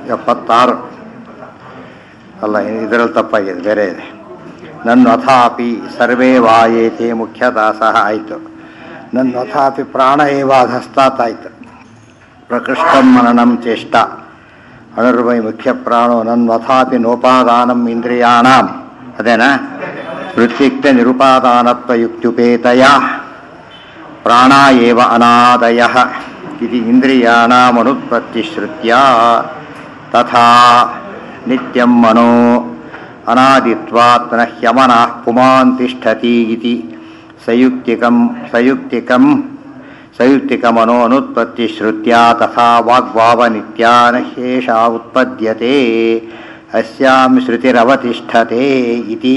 ಎಪ್ಪತ್ತಾರು ಅಲ್ಲ ಇದರಲ್ಲಿ ತಪ್ಪಾಗಿದೆ ಬೇರೆ ಇದೆ ನನ್ನ ಅಥಾಪಿ ಸರ್ವೇ ವಾಯೇತೆ ಮುಖ್ಯದಾಸಃ ಆಯಿತು ನನ್ನ ಅಥಾಪಿ ಪ್ರಾಣ ಏವ ಅಧಸ್ತಾತ್ ಆಯಿತು ಪ್ರಕೃಷ್ಟಂ ಮನನಂ ಚೇಷ್ಟ ಅಣರ್ವೈ ಮುಖ್ಯ ಪ್ರಾಣೋ ನನ್ವಥಾಪಿ ನೋಪಾದಾನಂ ಇಂದ್ರಿಯಾಣಾಂ ಅದೇನಾ ವೃತ್ತಿಕ್ತ ನಿರುಪಾದಾನತ್ವ ಯುಕ್ತ್ಯುಪೇತಯ ಪ್ರಾಣ ಏವ ಅನಾದಯ ಇದು ಇಂದ್ರಿಯಾಣಾಮನುತ್ಪತ್ತಿಶ್ರುತ್ಯ ತಥಾ ನಿತ್ಯಂ ಮನೋ ಅನಾದಿತ್ವಾತ್ ನ ಹ್ಯಮನಃ ಪುಮಾನ್ ತಿಷ್ಠತಿ ಇತಿ ಸಯುಕ್ತಿಕಂ ಸಯುಕ್ತಿಕಂ ಸಯುಕ್ತಿಕಮನೋ ಅನುತ್ಪತ್ತಿಶ್ರುತ್ಯ ತಥಾ ವಾಗ್ಭಾವನಿತ್ಯಾ ನ ಹ್ಯೇಷಾ ಉತ್ಪದ್ಯತೆ ಅಸ್ಯಾಂ ಶ್ರುತಿರವತಿಷ್ಠತೆ ಇತಿ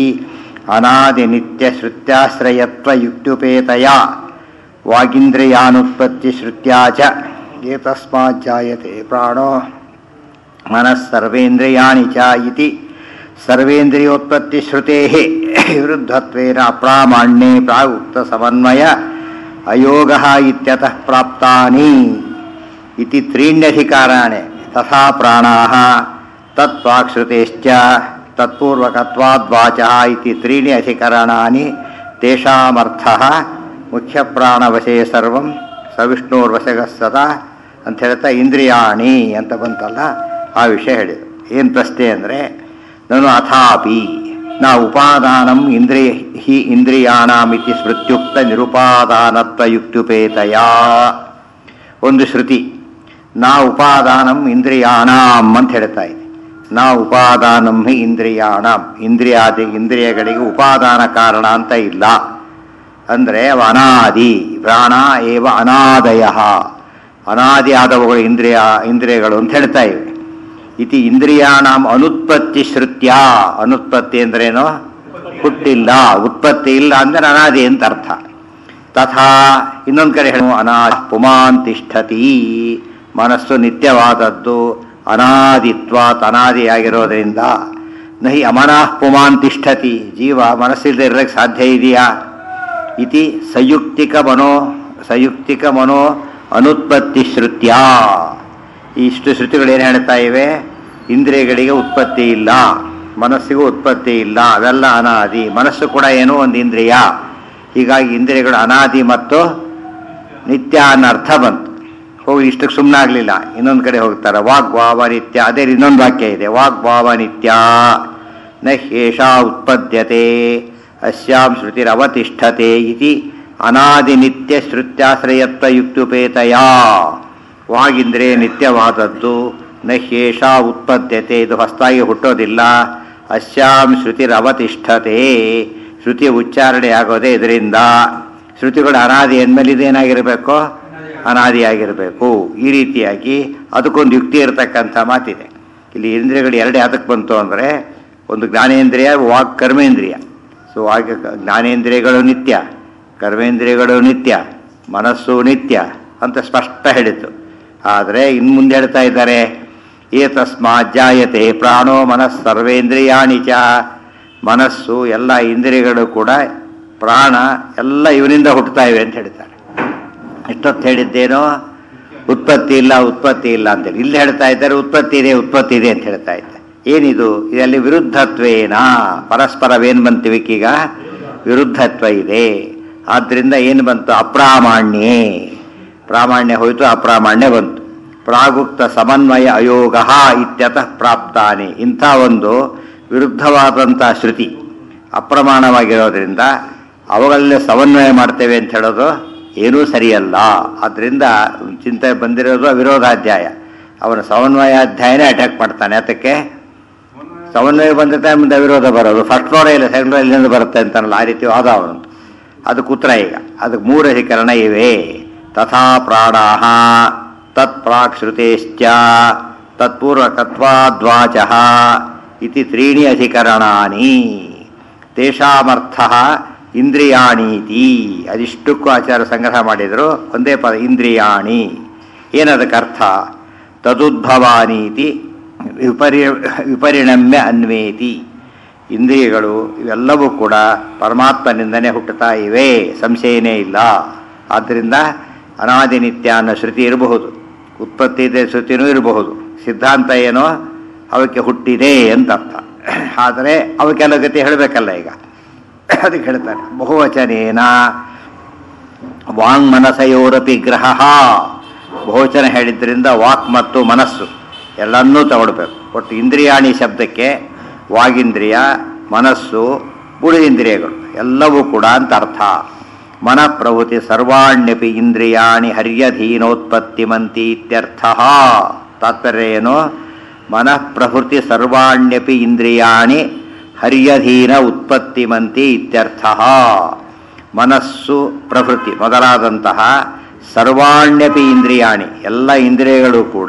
ಅನಾದಿನಿತ್ಯಶ್ರುತ್ಯಾಶ್ರಯತ್ವಯುಕ್ತ್ಯುಪೇತಯ ವಾಗೀಂದ್ರಿಯಾನುತ್ಪತ್ತಿಶ್ರುತ್ಯಾ ಚ ಏತಸ್ಮಾಜ್ಜಾಯತೆ ಪ್ರಾಣೋ ಮನಸ್ಸರ್ವೇಂದ್ರಿಯಾಣಿ ಚ ಇತಿ ಸರ್ವೇಂದ್ರಿಯೋತ್ಪತ್ತಿಶ್ರುತೇಃ ವಿರುದ್ಧತ್ವೇನ ಅಪ್ರಾಮಾಣ್ಯೆ ಪ್ರಾಗುಕ್ತ ಸಮನ್ವಯ ಅಯೋಗಃ ಇತ್ಯತಃ ಪ್ರಾಪ್ತಾನಿ ಇತಿ ತ್ರೀಣ್ಯಧಿಕಾರಾಣಿ ತಥಾ ಪ್ರಾಣಾಃ ತತ್ವಾಕ್ಶ್ರುತೇಶ್ಚ ತತ್ಪೂರ್ವಕತ್ವಾದ್ವಾಚಃ ಇತಿ ತ್ರೀಣಿ ಅಧಿಕರಣಾನಿ ತೇಷಾಮರ್ಥಃ ಮುಖ್ಯಪ್ರಾಣವಶೇ ಸರ್ವಂ ಸವಿಷ್ಣುರ್ವಶಗಃ ಸದಾ ಅಂತ ಹೇಳ್ತಾ ಇಂದ್ರಿಯಾಣಿ ಅಂತ ಬಂತಲ್ಲ ಆ ವಿಷಯ ಹೇಳಿದರು ಏನು ಪ್ರಶ್ನೆ ಅಂದರೆ ನಾನು ಅಥಾಪಿ ನಾ ಉಪಾದಾನಂ ಇಂದ್ರಿಯ ಹಿ ಇಂದ್ರಿಯಾಣಾಮಿತಿ ಸ್ಮೃತ್ಯುಕ್ತ ನಿರುಪಾದಾನತ್ವಯುಕ್ತುಪೇತಯ ಒಂದು ಶ್ರುತಿ ನಾ ಉಪಾದಾನಂ ಇಂದ್ರಿಯಾಣಾಂ ಅಂತ ಹೇಳ್ತಾ ಇದೆ ನಾ ಉಪಾದಾನಂ ಹಿ ಇಂದ್ರಿಯಾಣಾಂ ಇಂದ್ರಿಯಾದಿ ಇಂದ್ರಿಯಗಳಿಗೆ ಉಪಾದಾನ ಕಾರಣ ಅಂತ ಇಲ್ಲ ಅಂದರೆ ಅವ ಅನಾದಿ ಪ್ರಾಣ ಏವ ಅನಾದಯ ಅನಾದಿ ಆದವುಗಳು ಇಂದ್ರಿಯ ಇಂದ್ರಿಯಗಳು ಅಂತ ಹೇಳ್ತಾ ಇವೆ ಇತಿ ಇಂದ್ರಿಯಾಣಾಂ ಅನುತ್ಪತ್ತಿ ಶ್ರುತ್ಯ ಅನುತ್ಪತ್ತಿ ಅಂದ್ರೇನು ಹುಟ್ಟಿಲ್ಲ ಉತ್ಪತ್ತಿ ಇಲ್ಲ ಅಂದ್ರೆ ಅನಾದಿ ಅಂತ ಅರ್ಥ ತಥಾ ಇನ್ನೊಂದು ಕಡೆ ಹೇಳು ಅನಾ ಪುಮಾನ್ ತಿಷ್ಠತಿ ಮನಸ್ಸು ನಿತ್ಯವಾದದ್ದು ಅನಾದಿತ್ವಾತ್ ಅನಾದಿಯಾಗಿರೋದ್ರಿಂದ ನಹಿ ಅಮನಾಃ ಪುಮಾನ್ ತಿಷ್ಠತಿ ಜೀವ ಮನಸ್ಸಿಲ್ಲದೆ ಇರೋಕ್ಕೆ ಸಾಧ್ಯ ಇದೆಯಾ ಇತಿ ಸಂಯುಕ್ತಿಕ ಮನೋ ಸಂಯುಕ್ತಿಕ ಮನೋ ಅನುತ್ಪತ್ತಿ ಶ್ರುತ್ಯ ಇಷ್ಟು ಶ್ರುತಿಗಳು ಏನು ಹೇಳ್ತಾ ಇವೆ ಇಂದ್ರಿಯಗಳಿಗೆ ಉತ್ಪತ್ತಿ ಇಲ್ಲ ಮನಸ್ಸಿಗೂ ಉತ್ಪತ್ತಿ ಇಲ್ಲ ಅವೆಲ್ಲ ಅನಾದಿ ಮನಸ್ಸು ಕೂಡ ಏನೋ ಒಂದು ಇಂದ್ರಿಯ ಹೀಗಾಗಿ ಇಂದ್ರಿಯಗಳು ಅನಾದಿ ಮತ್ತು ನಿತ್ಯ ಅನ್ನೋ ಅರ್ಥ ಬಂತು ಹೋಗಿ ಇಷ್ಟಕ್ಕೆ ಸುಮ್ಮನಾಗಲಿಲ್ಲ ಇನ್ನೊಂದು ಕಡೆ ಹೋಗ್ತಾರೆ ವಾಗ್ಭಾವ ನಿತ್ಯ ಅದೇ ಇನ್ನೊಂದು ವಾಕ್ಯ ಇದೆ ವಾಗ್ಭಾವ ನಿತ್ಯ ನ ಹೇಷಾ ಉತ್ಪದ್ಯತೆ ಅಸ್ಯಾಂ ಶ್ರುತಿರವತಿಷ್ಠತೆ ಇತಿ ಅನಾದಿ ನಿತ್ಯ ಶ್ರುತ್ಯಾಶ್ರಯತ್ವ ಯುಕ್ತುಪೇತಯ ವಾಗಿಂದ್ರೆ ನಿತ್ಯವಾದದ್ದು ನ ಹೇಷಾ ಉತ್ಪದ್ಯತೆ ಇದು ಹೊಸದಾಗಿ ಹುಟ್ಟೋದಿಲ್ಲ ಅಸ್ಯಾಂ ಶ್ರುತಿರವತಿಷ್ಠತೆ ಶ್ರುತಿ ಉಚ್ಚಾರಣೆ ಆಗೋದೇ ಇದರಿಂದ ಶ್ರುತಿಗಳು ಅನಾದಿ ಅಂದಮೇಲೆ ಇದೇನಾಗಿರಬೇಕು ಅನಾದಿಯಾಗಿರಬೇಕು ಈ ರೀತಿಯಾಗಿ ಅದಕ್ಕೊಂದು ಯುಕ್ತಿ ಇರತಕ್ಕಂಥ ಮಾತಿದೆ ಇಲ್ಲಿ ಇಂದ್ರಿಯಗಳು ಎರಡೇ ಅದಕ್ಕೆ ಬಂತು ಅಂದರೆ ಒಂದು ಜ್ಞಾನೇಂದ್ರಿಯ ವಾಕ್ ಕರ್ಮೇಂದ್ರಿಯ ಸೊ ಹಾಗೆ ಜ್ಞಾನೇಂದ್ರಿಯಗಳು ನಿತ್ಯ ಕರ್ಮೇಂದ್ರಿಯಗಳು ನಿತ್ಯ ಮನಸ್ಸು ನಿತ್ಯ ಅಂತ ಸ್ಪಷ್ಟ ಹೇಳಿತು ಆದರೆ ಇನ್ನು ಮುಂದೆ ಹೇಳ್ತಾ ಇದ್ದಾರೆ ಏತಸ್ಮಾತ್ ಜಾಯತೆ ಪ್ರಾಣೋ ಮನಸ್ ಸರ್ವೇಂದ್ರಿಯಾಣಿ ಚ ಮನಸ್ಸು ಎಲ್ಲ ಇಂದ್ರಿಯಗಳು ಕೂಡ ಪ್ರಾಣ ಎಲ್ಲ ಇವನಿಂದ ಹುಟ್ಟುತ್ತಾ ಇವೆ ಅಂತ ಹೇಳ್ತಾರೆ ಇಷ್ಟೊತ್ತು ಹೇಳಿದ್ದೇನೋ ಉತ್ಪತ್ತಿ ಇಲ್ಲ ಉತ್ಪತ್ತಿ ಇಲ್ಲ ಅಂತೇಳಿ ಇಲ್ಲಿ ಹೇಳ್ತಾ ಇದ್ದಾರೆ ಉತ್ಪತ್ತಿ ಇದೆ ಉತ್ಪತ್ತಿ ಇದೆ ಅಂತ ಹೇಳ್ತಾ ಇದ್ದಾರೆ ಏನಿದು ಇದರಲ್ಲಿ ವಿರುದ್ಧತ್ವೇನ ಪರಸ್ಪರವೇನು ಬಂತೀವಿಕೀಗ ವಿರುದ್ಧತ್ವ ಇದೆ ಆದ್ದರಿಂದ ಏನು ಬಂತು ಅಪ್ರಾಮಾಣ್ಯೇ ಪ್ರಾಮಾಣ್ಯ ಹೋಯಿತು ಅಪ್ರಾಮಾಣ್ಯ ಬಂತು ಪ್ರಾಗುಕ್ತ ಸಮನ್ವಯ ಅಯೋಗ ಇತ್ಯತಃ ಪ್ರಾಪ್ತಾನೆ ಇಂಥ ಒಂದು ವಿರುದ್ಧವಾದಂಥ ಶ್ರುತಿ ಅಪ್ರಮಾಣವಾಗಿರೋದ್ರಿಂದ ಅವುಗಳಲ್ಲೇ ಸಮನ್ವಯ ಮಾಡ್ತೇವೆ ಅಂತ ಹೇಳೋದು ಏನೂ ಸರಿಯಲ್ಲ ಆದ್ದರಿಂದ ಚಿಂತೆ ಬಂದಿರೋದು ವಿರೋಧಾಧ್ಯಾಯ ಅವನ ಸಮನ್ವಯಾಧ್ಯಾಯನೇ ಅಟ್ಯಾಕ್ ಮಾಡ್ತಾನೆ ಅದಕ್ಕೆ ಸಮನ್ವಯ ಬಂದಿರ್ತಾನೆ ಮುಂದೆ ವಿರೋಧ ಬರೋದು ಫಸ್ಟ್ ಫ್ಲೋರೇ ಇಲ್ಲ ಸೆಕೆಂಡ್ ಫ್ಲೋರ್ ಇಲ್ಲಿಂದ ಬರುತ್ತೆ ಅಂತಾನಲ್ಲ ಆ ರೀತಿ ವಾದ ಅವನಂತ ಅದಕ್ಕೆ ಉತ್ತರ ಈಗ ಅದಕ್ಕೆ ಮೂರು ಅಧಿಕರಣ ಇವೆ ತಥಾ ಪ್ರಾಣಾಹ ತತ್ ಪ್ರಾಕ್ ಶ್ರುತೇಶ್ಚ ತತ್ಪೂರ್ವಕತ್ವಾದ್ವಾಚ ಇತಿ ತ್ರೀಣಿ ಅಧಿಕರಣಾನಿ ತೇಷಾಮರ್ಥ ಇಂದ್ರಿಯಾಣೀತಿ ಅದಿಷ್ಟಕ್ಕೂ ಆಚಾರ ಸಂಗ್ರಹ ಮಾಡಿದರು ಒಂದೇ ಪದ ಇಂದ್ರಿಯಾಣಿ ಏನದಕ್ಕೆ ಅರ್ಥ ತದುದ್ಭವಾನೀತಿ ವಿಪರಿ ವಿಪರಿಣಮ್ಯ ಅನ್ವೇತಿ ಇಂದ್ರಿಯಗಳು ಇವೆಲ್ಲವೂ ಕೂಡ ಪರಮಾತ್ಮನಿಂದನೇ ಹುಟ್ಟುತ್ತಾ ಇವೆ ಸಂಶಯನೇ ಇಲ್ಲ ಆದ್ದರಿಂದ ಅನಾದಿ ನಿತ್ಯ ಅನ್ನೋ ಶ್ರುತಿ ಇರಬಹುದು ಉತ್ಪತ್ತಿ ಇದೆ ಶ್ರುತಿನೂ ಇರಬಹುದು ಸಿದ್ಧಾಂತ ಏನೋ ಅವಕ್ಕೆ ಹುಟ್ಟಿದೆ ಅಂತ ಅರ್ಥ ಆದರೆ ಅವಕ್ಕೆಲ್ಲ ಗತಿ ಹೇಳಬೇಕಲ್ಲ ಈಗ ಅದಕ್ಕೆ ಹೇಳ್ತಾರೆ ಬಹುವಚನೇನ ವಾಂಗ್ಮನಸಯೋರಪಿ ಗ್ರಹ ಬಹುವಚನ ಹೇಳಿದ್ರಿಂದ ವಾಕ್ ಮತ್ತು ಮನಸ್ಸು ಎಲ್ಲನ್ನೂ ತಗೊಳ್ಬೇಕು ಒಟ್ಟು ಇಂದ್ರಿಯಾಣಿ ಶಬ್ದಕ್ಕೆ ವಾಗಿಂದ್ರಿಯ ಮನಸ್ಸು ಉಳಿದಿಂದ್ರಿಯಗಳು ಎಲ್ಲವೂ ಕೂಡ ಅಂತ ಅರ್ಥ ಮನಃಪ್ರಭೃತಿ ಸರ್ವಾಣ್ಯಪಿ ಇಂದ್ರಿಯಾಣಿ ಹರ್ಯಧೀನೋತ್ಪತ್ತಿಮಂತಿ ಇತ್ಯರ್ಥ ತಾತ್ಪರ್ಯ ಏನು ಮನಃಪ್ರಭೃತಿ ಸರ್ವಾಣ್ಯಪಿ ಇಂದ್ರಿಯಾಣಿ ಹರ್ಯಧೀನ ಉತ್ಪತ್ತಿಮಂತಿ ಇತ್ಯರ್ಥ ಮನಸ್ಸು ಪ್ರವೃತ್ತಿ ಮೊದಲಾದಂತಹ ಸರ್ವಾಣ್ಯಪಿ ಇಂದ್ರಿಯಾಣಿ ಎಲ್ಲ ಇಂದ್ರಿಯಗಳು ಕೂಡ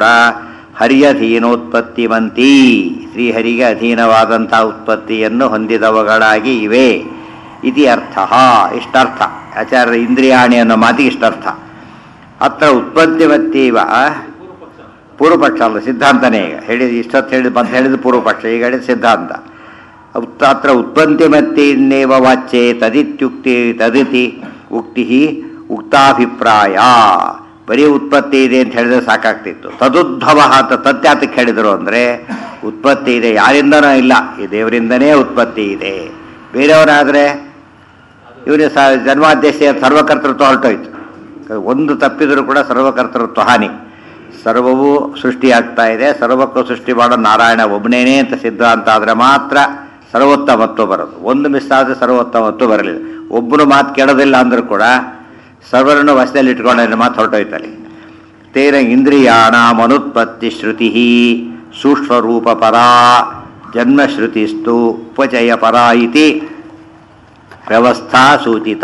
ಹರ್ಯಧೀನೋತ್ಪತ್ತಿಮಂತಿ ಶ್ರೀಹರಿಗೆ ಅಧೀನವಾದಂತಹ ಉತ್ಪತ್ತಿಯನ್ನು ಹೊಂದಿದವುಗಳಾಗಿ ಇವೆ ಇತಿ ಅರ್ಥ ಇಷ್ಟರ್ಥ ಆಚಾರ್ಯ ಇಂದ್ರಿಯಾಣಿ ಅನ್ನೋ ಮಾತಿಗೆ ಇಷ್ಟರ್ಥ ಅತ್ರ ಉತ್ಪತ್ತಿಮತ್ತೀವ ಪೂರ್ವಪಕ್ಷ ಅಲ್ಲ ಸಿದ್ಧಾಂತನೇ ಈಗ ಹೇಳಿದ ಇಷ್ಟೊತ್ತು ಹೇಳಿದ ಬಂತ ಹೇಳಿದ ಪೂರ್ವಪಕ್ಷ ಈಗ ಹೇಳಿದ ಸಿದ್ಧಾಂತ ಉತ್ ಅತ್ರ ಉತ್ಪತ್ತಿಮತ್ತಿನ್ನೇವ ವಾಚ್ಯೆ ತದಿತ್ಯುಕ್ತಿ ತದಿತಿ ಉಕ್ತಿ ಉಕ್ತಾಭಿಪ್ರಾಯ ಬರೀ ಉತ್ಪತ್ತಿ ಇದೆ ಅಂತ ಹೇಳಿದ್ರೆ ಸಾಕಾಗ್ತಿತ್ತು ತದುದ್ಭವ ಅಂತ ತತ್ಯಾತಕ್ಕೆ ಹೇಳಿದರು ಅಂದರೆ ಉತ್ಪತ್ತಿ ಇದೆ ಯಾರಿಂದನೂ ಇಲ್ಲ ಈ ದೇವರಿಂದನೇ ಉತ್ಪತ್ತಿ ಇದೆ ಬೇರೆಯವರಾದರೆ ಇವರಿಗೆ ಸ ಜನ್ಮಾಧ್ಯಕ್ಷ ಸರ್ವಕರ್ತೃತ್ವ ಹೊರಟೋಯ್ತು ಒಂದು ತಪ್ಪಿದರೂ ಕೂಡ ಸರ್ವಕರ್ತೃತ್ವ ಹಾನಿ ಸರ್ವವೂ ಸೃಷ್ಟಿಯಾಗ್ತಾ ಇದೆ ಸರ್ವಕ್ಕೂ ಸೃಷ್ಟಿ ಮಾಡೋ ನಾರಾಯಣ ಒಬ್ಬನೇನೇ ಅಂತ ಸಿದ್ಧಾಂತ ಆದರೆ ಮಾತ್ರ ಸರ್ವೋತ್ತಮತ್ವ ಬರೋದು ಒಂದು ಮಿಸ್ ಆದರೆ ಸರ್ವೋತ್ತಮತ್ವ ಬರಲಿಲ್ಲ ಒಬ್ಬನು ಮಾತು ಕೇಳೋದಿಲ್ಲ ಅಂದರೂ ಕೂಡ ಸರ್ವರನ್ನು ವಶದಲ್ಲಿ ಇಟ್ಕೊಂಡ ಮಾತು ಹೊರಟೋಯ್ತಲ್ಲಿ ತೇನ ಇಂದ್ರಿಯಾಣ ಮನುತ್ಪತ್ತಿ ಶ್ರುತಿ ಸೂಕ್ಷ್ಮರೂಪ ಪರ ಜನ್ಮಶ್ರುತಿಸ್ತು ಉಪಚಯ ಪರ ಇತಿ ವ್ಯವಸ್ಥಾ ಸೂಚಿತ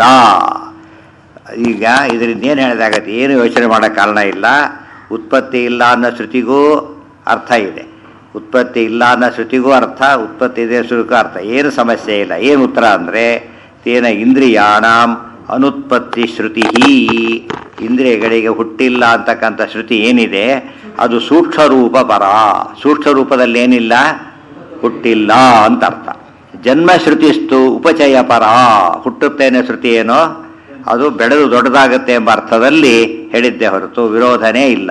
ಈಗ ಇದರಿಂದ ಏನು ಹೇಳಿದಾಗತ್ತೆ ಏನು ಯೋಚನೆ ಮಾಡೋ ಕಾರಣ ಇಲ್ಲ ಉತ್ಪತ್ತಿ ಇಲ್ಲ ಅನ್ನೋ ಶ್ರುತಿಗೂ ಅರ್ಥ ಇದೆ ಉತ್ಪತ್ತಿ ಇಲ್ಲ ಅನ್ನೋ ಶ್ರುತಿಗೂ ಅರ್ಥ ಉತ್ಪತ್ತಿ ಇದೆ ಶ್ರುತಿಗೂ ಅರ್ಥ ಏನು ಸಮಸ್ಯೆ ಇಲ್ಲ ಏನು ಉತ್ತರ ಅಂದರೆ ತೇನ ಇಂದ್ರಿಯಾಣಂ ಅನುತ್ಪತ್ತಿ ಶ್ರುತಿ ಇಂದ್ರಿಯಗಳಿಗೆ ಹುಟ್ಟಿಲ್ಲ ಅಂತಕ್ಕಂಥ ಶ್ರುತಿ ಏನಿದೆ ಅದು ಸೂಕ್ಷ್ಮ ರೂಪ ಪರ ಸೂಕ್ಷ್ಮ ರೂಪದಲ್ಲಿ ಏನಿಲ್ಲ ಹುಟ್ಟಿಲ್ಲ ಅಂತ ಅರ್ಥ ಜನ್ಮ ಶ್ರುತಿಸ್ತು ಉಪಚಯ ಪರ ಹುಟ್ಟುತ್ತೇನೆ ಶ್ರುತಿ ಏನೋ ಅದು ಬೆಳೆದು ದೊಡ್ಡದಾಗುತ್ತೆ ಎಂಬ ಅರ್ಥದಲ್ಲಿ ಹೇಳಿದ್ದೆ ಹೊರತು ವಿರೋಧನೇ ಇಲ್ಲ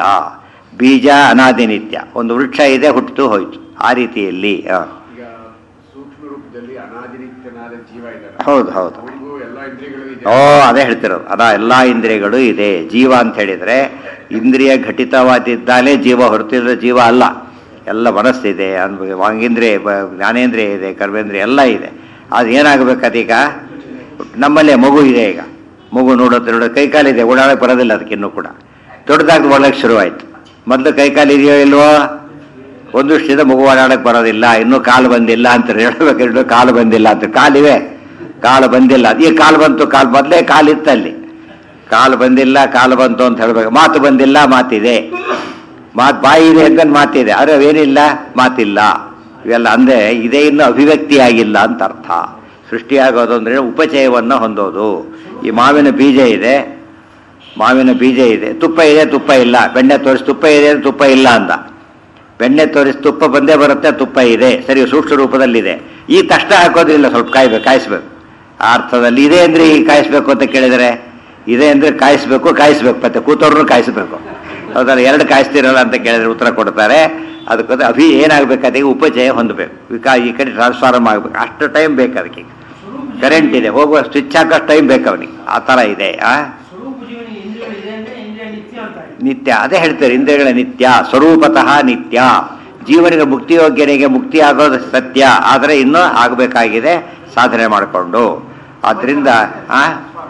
ಬೀಜ ಅನಾದಿ ನಿತ್ಯ ಒಂದು ವೃಕ್ಷ ಇದೆ ಹುಟ್ಟಿತು ಹೋಯ್ತು ಆ ರೀತಿಯಲ್ಲಿ ಆ. ಈಗ ಸೂಕ್ಷ್ಮ ರೂಪದಲ್ಲಿ ಅನಾದಿನಿತ್ಯನಾದ ಜೀವ ಇದ್ದಾನೆ ಹೌದು ಹೌದು ಅವನಿಗೂ ಎಲ್ಲ ಇಂದ್ರಿಯಗಳು ಇದೆ ಓ ಅದೇ ಹೇಳ್ತಿರೋದು ಅದ ಎಲ್ಲ ಇಂದ್ರಿಯಗಳು ಇದೆ ಜೀವ ಅಂತ ಹೇಳಿದ್ರೆ ಇಂದ್ರಿಯ ಘಟಿತವಾದಿದ್ದಾಲೇ ಜೀವ ಹೊರತಿದ್ರೆ ಜೀವ ಅಲ್ಲ ಎಲ್ಲ ಮನಸ್ಸಿದೆ ಅನ್ಭವ ವಾಂಗೇಂದ್ರಿಯ ಬ- ಜ್ಞಾನೇಂದ್ರಿಯ ಇದೆ ಕರ್ಮೇಂದ್ರಿಯ ಎಲ್ಲ ಇದೆ ಅದು ಏನಾಗಬೇಕು ಅದೀಗ ನಮ್ಮಲ್ಲೇ ಮಗು ಇದೆ ಈಗ ಮಗು ನೋಡೋದು ನೋಡೋದು ಕೈಕಾಲಿದೆ ಓಡಾಡಕ್ಕೆ ಬರೋದಿಲ್ಲ ಅದಕ್ಕಿನ್ನೂ ಕೂಡ ದೊಡ್ಡದಾಗಿ ಒಳಗೆ ಶುರುವಾಯಿತು ಮೊದಲು ಕೈಕಾಲು ಇದೆಯೋ ಇಲ್ವೋ ಒಂದು ವರ್ಷದಿಂದ ಮಗು ಓಡಾಡಕ್ಕೆ ಬರೋದಿಲ್ಲ ಇನ್ನೂ ಕಾಲು ಬಂದಿಲ್ಲ ಅಂತ ಹೇಳ್ಬೇಕು ಕಾಲು ಬಂದಿಲ್ಲ ಅಂತ ಕಾಲಿವೆ ಕಾಲು ಬಂದಿಲ್ಲ ಈ ಕಾಲು ಬಂತು ಕಾಲು ಮೊದಲೇ ಕಾಲಿತ್ತು ಅಲ್ಲಿ ಕಾಲು ಬಂದಿಲ್ಲ ಕಾಲು ಬಂತು ಅಂತ ಹೇಳ್ಬೇಕು ಮಾತು ಬಂದಿಲ್ಲ ಮಾತಿದೆ ಮಾತು ಬಾಯಿ ಇದೆ ಅಂತ ಮಾತಿದೆ ಆದರೆ ಅವೇನಿಲ್ಲ ಮಾತಿಲ್ಲ ಇವೆಲ್ಲ ಅಂದರೆ ಇದೇ ಇನ್ನು ಅಭಿವ್ಯಕ್ತಿ ಆಗಿಲ್ಲ ಅಂತ ಅರ್ಥ ಸೃಷ್ಟಿಯಾಗೋದು ಅಂದರೆ ಉಪಚಯವನ್ನು ಹೊಂದೋದು ಈ ಮಾವಿನ ಬೀಜ ಇದೆ ಮಾವಿನ ಬೀಜ ಇದೆ ತುಪ್ಪ ಇದೆ ತುಪ್ಪ ಇಲ್ಲ ಬೆಣ್ಣೆ ತೋರಿಸಿ ತುಪ್ಪ ಇದೆ ತುಪ್ಪ ಇಲ್ಲ ಅಂದ ಬೆಣ್ಣೆ ತೋರಿಸಿ ತುಪ್ಪ ಬಂದೇ ಬರುತ್ತೆ ತುಪ್ಪ ಇದೆ ಸರಿ ಸೂಕ್ಷ್ಮ ರೂಪದಲ್ಲಿದೆ ಈ ತಕ್ಷಣ ಹಾಕೋದ್ರಿಲ್ಲ ಸ್ವಲ್ಪ ಕಾಯ್ಬೇಕು ಕಾಯಿಸ್ಬೇಕು ಆ ಅರ್ಥದಲ್ಲಿ ಇದೆ ಅಂದ್ರೆ ಈಗ ಕಾಯಿಸ್ಬೇಕು ಅಂತ ಕೇಳಿದರೆ ಇದೆ ಅಂದ್ರೆ ಕಾಯಿಸ್ಬೇಕು ಕಾಯಿಸ್ಬೇಕು ಮತ್ತೆ ಕೂತವ್ರನ್ನು ಕಾಯಿಸ್ಬೇಕು ಹೌದಲ್ಲ ಎರಡು ಕಾಯಿಸ್ತಿರಲ್ಲ ಅಂತ ಕೇಳಿದ್ರೆ ಉತ್ತರ ಕೊಡ್ತಾರೆ ಅದಕ್ಕೋದ್ರೆ ಅಭಿ ಏನಾಗಬೇಕಾದ್ರೆ ಉಪಚಯ ಹೊಂದಬೇಕು ವಿಕಾ ಈ ಕಡೆ ಟ್ರಾನ್ಸ್ಫಾರ್ಮ್ ಆಗಬೇಕು ಅಷ್ಟು ಟೈಮ್ ಬೇಕು ಅದಕ್ಕೆ ಕರೆಂಟ್ ಇದೆ ಹೋಗುವ ಸ್ವಿಚ್ ಹಾಕೋಷ್ಟು ಟೈಮ್ ಬೇಕು ಅವನಿಗೆ ಆ ಥರ ಇದೆ ಆ ಸ್ವರೂಪ ಜೀವನ ಇಂದ್ರಿಯಗಳಿದೆ ಅಂದ್ರೆ ಇಂದ್ರಿಯ ನಿತ್ಯ ಅಂತ ಇದೆ. ನಿತ್ಯ ಅದೇ ಹೇಳ್ತಾರೆ ಇಂದ್ರಿಯಗಳ ನಿತ್ಯ ಸ್ವರೂಪತಃ ನಿತ್ಯ ಜೀವನಿಗೆ ಮುಕ್ತಿಯೋಗ್ಯನಿಗೆ ಮುಕ್ತಿ ಆಗೋದು ಸತ್ಯ ಆದರೆ ಇನ್ನೂ ಆಗಬೇಕಾಗಿದೆ ಸಾಧನೆ ಮಾಡಿಕೊಂಡು ಆದ್ದರಿಂದ ಆ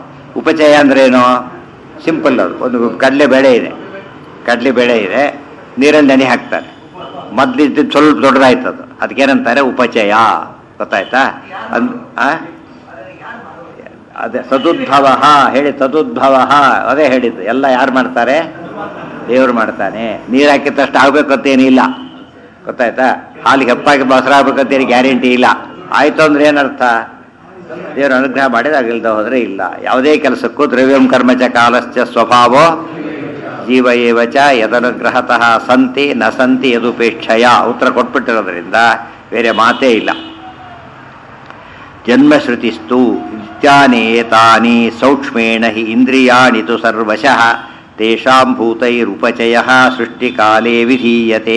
ಉಪಚಯ ಅಂದ್ರೇನು ಸಿಂಪಲ್ ಅದು ಒಂದು ಕಡಲೆ ಬೇಳೆ ಇದೆ ಕಡಲೆ ಬೇಳೆ ಇದೆ ನೀರಲ್ಲಿ ನೆನೆ ಹಾಕ್ತಾರೆ ಮೊದಲಿದ್ದು ಸ್ವಲ್ಪ ದೊಡ್ಡದಾಯ್ತು ಅದು ಅದಕ್ಕೇನಂತಾರೆ ಉಪಚಯ ಗೊತ್ತಾಯ್ತಾ ಅಂದ್ ಆ ಅದೇ ಸದುದ್ಭವ ಹೇಳಿ ತದುದ್ಭವ ಅದೇ ಹೇಳಿದ್ದು ಎಲ್ಲ ಯಾರು ಮಾಡ್ತಾರೆ ದೇವರು ಮಾಡ್ತಾನೆ ನೀರು ಹಾಕಿದ ತಕ್ಷಣ ಆಗ್ಬೇಕು ಅಂತ ಏನಿಲ್ಲ ಗೊತ್ತಾಯ್ತಾ ಹಾಲಿಗೆ ಹೆಪ್ಪಾಗಿ ಮೊಸರಾಗಬೇಕಂತೇನು ಗ್ಯಾರಂಟಿ ಇಲ್ಲ ಆಯ್ತು ಅಂದ್ರೆ ಏನರ್ಥ ದೇವರು ಅನುಗ್ರಹ ಮಾಡಿದ ಆಗಿಲ್ದ ಹೋದ್ರೆ ಇಲ್ಲ ಯಾವುದೇ ಕೆಲಸಕ್ಕೂ ದ್ರವ್ಯಂ ಕರ್ಮಚ ಕಾಲಶ್ಚ ಸ್ವಭಾವೋ ಜೀವ ಏವಚ ಯದನುಗ್ರಹತಃ ಸಂತಿ ನ ಸಂತಿ ಯದುಪೇಕ್ಷಯ ಉತ್ತರ ಕೊಟ್ಬಿಟ್ಟಿರೋದ್ರಿಂದ ಬೇರೆ ಮಾತೇ ಇಲ್ಲ ಜನ್ಮಶ್ರುತಿಸ್ತು ನಿತ್ಯಾನೇತಾನಿ ಸೌಕ್ಷ್ಮೇಣ ಹಿ ಇಂದ್ರಿಯಾಣಿ ತು ಸರ್ವಶಃ ತೇಷಾಂ ಭೂತೈರುಪಚಯ ಸೃಷ್ಟಿಕಾಲೇ ವಿಧೀಯತೆ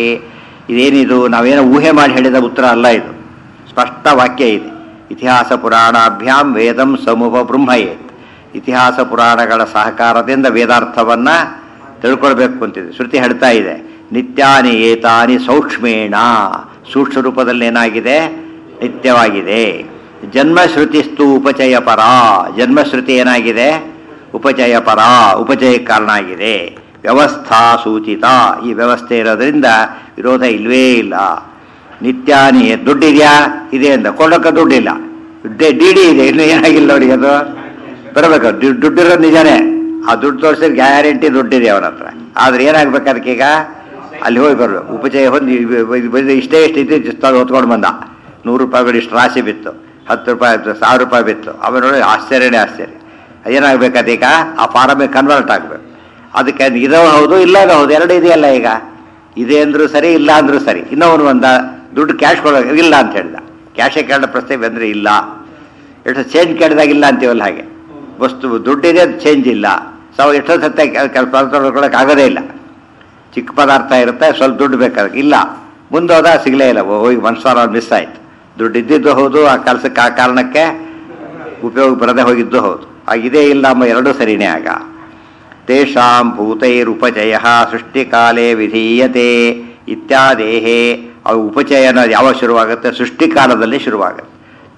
ಇದೇನಿದು ನಾವೇನೋ ಊಹೆ ಮಾಡಿ ಹೇಳಿದ ಉತ್ತರ ಅಲ್ಲ ಇದು ಸ್ಪಷ್ಟ ವಾಕ್ಯ ಇದೆ ಇತಿಹಾಸ ಪುರಾಣಾಭ್ಯಾಂ ವೇದಂ ಸಮೂಹ ಬ್ರಹ್ಮಯೇತ್ ಇತಿಹಾಸ ಪುರಾಣಗಳ ಸಹಕಾರದಿಂದ ವೇದಾರ್ಥವನ್ನ ತಿಳ್ಕೊಳ್ಬೇಕು ಅಂತಿದೆ ಶ್ರುತಿ ಹೇಳ್ತಾ ಇದೆ ನಿತ್ಯಾನಿ ಏತಾನಿ ಸೌಕ್ಷ್ಮೇಣ ಸೂಕ್ಷ್ಮ ರೂಪದಲ್ಲಿ ಏನಾಗಿದೆ ನಿತ್ಯವಾಗಿದೆ ಜನ್ಮಶ್ರುತಿಸ್ತು ಉಪಚಯ ಪರ ಜನ್ಮಶ್ರುತಿ ಏನಾಗಿದೆ ಉಪಚಯ ಪರ ಉಪಚಯ ಕಾರಣ ಆಗಿದೆ ವ್ಯವಸ್ಥಾ ಸೂಚಿತ ಈ ವ್ಯವಸ್ಥೆ ಇರೋದ್ರಿಂದ ವಿರೋಧ ಇಲ್ವೇ ಇಲ್ಲ ನಿತ್ಯಾನಿ ದುಡ್ಡಿದೆಯಾ ಇದೆ ಅಂತ ಕೊಡೋಕೆ ದುಡ್ಡಿಲ್ಲ ಡಿ ಡಿ ಇದೆ ಇನ್ನು ಏನಾಗಿಲ್ಲ ಅವರಿಗೆ ಅದು ಬರಬೇಕು ದುಡ್ಡು ದುಡ್ಡಿರೋದು ನಿಜಾನೇ ಆ ದುಡ್ಡು ತೋರಿಸಿದ್ರೆ ಗ್ಯಾರಂಟಿ ದುಡ್ಡಿದೆ ಅವನ ಹತ್ರ ಆದ್ರೆ ಏನಾಗ್ಬೇಕು ಅದಕ್ಕೀಗ ಅಲ್ಲಿ ಹೋಗಿ ಬರ್ಬೇಕು ಉಪಚಯ ಹೊಂದಿ ಇಷ್ಟೇ ಇಷ್ಟು ಇದ್ದು ಹೊತ್ಕೊಂಡು ಬಂದ ನೂರು ರೂಪಾಯಿಗಳು ಇಷ್ಟು ರಾಶಿ ಬಿತ್ತು ಹತ್ತು ರೂಪಾಯಿ ಬಿತ್ತು ಸಾವಿರ ರೂಪಾಯಿ ಬಿತ್ತು ಅವ ನೋಡಿ ಆಶ್ಚರ್ಯನೇ ಆಶ್ಚರ್ಯ ಏನಾಗ್ಬೇಕು ಅದೀಗ ಆ ಫಾರಮಿಗೆ ಕನ್ವರ್ಟ್ ಆಗಬೇಕು ಅದಕ್ಕೆ ಅದು ಇದೋ ಹೌದು ಇಲ್ಲದ ಹೌದು ಎರಡು ಇದೆಯಲ್ಲ ಈಗ ಇದೆ ಅಂದ್ರೂ ಸರಿ ಇಲ್ಲ ಅಂದ್ರೂ ಸರಿ ಇನ್ನೊವನು ಒಂದ ದುಡ್ಡು ಕ್ಯಾಶ್ ಕೊಡೋ ಇಲ್ಲ ಅಂತ ಹೇಳ್ದ ಕ್ಯಾಶೇ ಕೇಳೋ ಪ್ರಶ್ನೆ ಬಂದರೆ ಇಲ್ಲ ಎಷ್ಟು ಚೇಂಜ್ ಕೇಳಿದಾಗ ಇಲ್ಲ ಅಂತೀವಲ್ಲ ಹಾಗೆ ವಸ್ತು ದುಡ್ಡಿದೆ ಚೇಂಜ್ ಇಲ್ಲ ಸೊ ಎಷ್ಟೋ ಸತ್ಯ ಕೆಲಸ ತೊಗೊಳಕ್ಕೆ ಆಗೋದೇ ಇಲ್ಲ ಚಿಕ್ಕ ಪದಾರ್ಥ ಇರುತ್ತೆ ಸ್ವಲ್ಪ ದುಡ್ಡು ಬೇಕಾದ್ರೆ ಇಲ್ಲ ಮುಂದೋದ ಸಿಗಲೇ ಇಲ್ಲ ಹೋಗಿ ಮನ್ಸಾರ ಮಿಸ್ ಆಯ್ತು ದುಡ್ಡು ಇದ್ದಿದ್ದು ಹೌದು ಆ ಕೆಲಸಕ್ಕೆ ಆ ಕಾರಣಕ್ಕೆ ಉಪಯೋಗ ಬರದೆ ಹೋಗಿದ್ದು ಹೌದು ಆಗಿದೆ ಇಲ್ಲ ಎಂಬ ಎರಡೂ ಸರಿನೇ ಆಗ ತೇಷಾಂ ಭೂತೈರುಪಚಯ ಸೃಷ್ಟಿಕಾಲೇ ವಿಧೀಯತೆ ಇತ್ಯಾದೇಹೇ ಅವು ಉಪಚಯ ಅನ್ನೋದು ಯಾವಾಗ ಶುರುವಾಗುತ್ತೆ ಸೃಷ್ಟಿಕಾಲದಲ್ಲಿ ಶುರುವಾಗುತ್ತೆ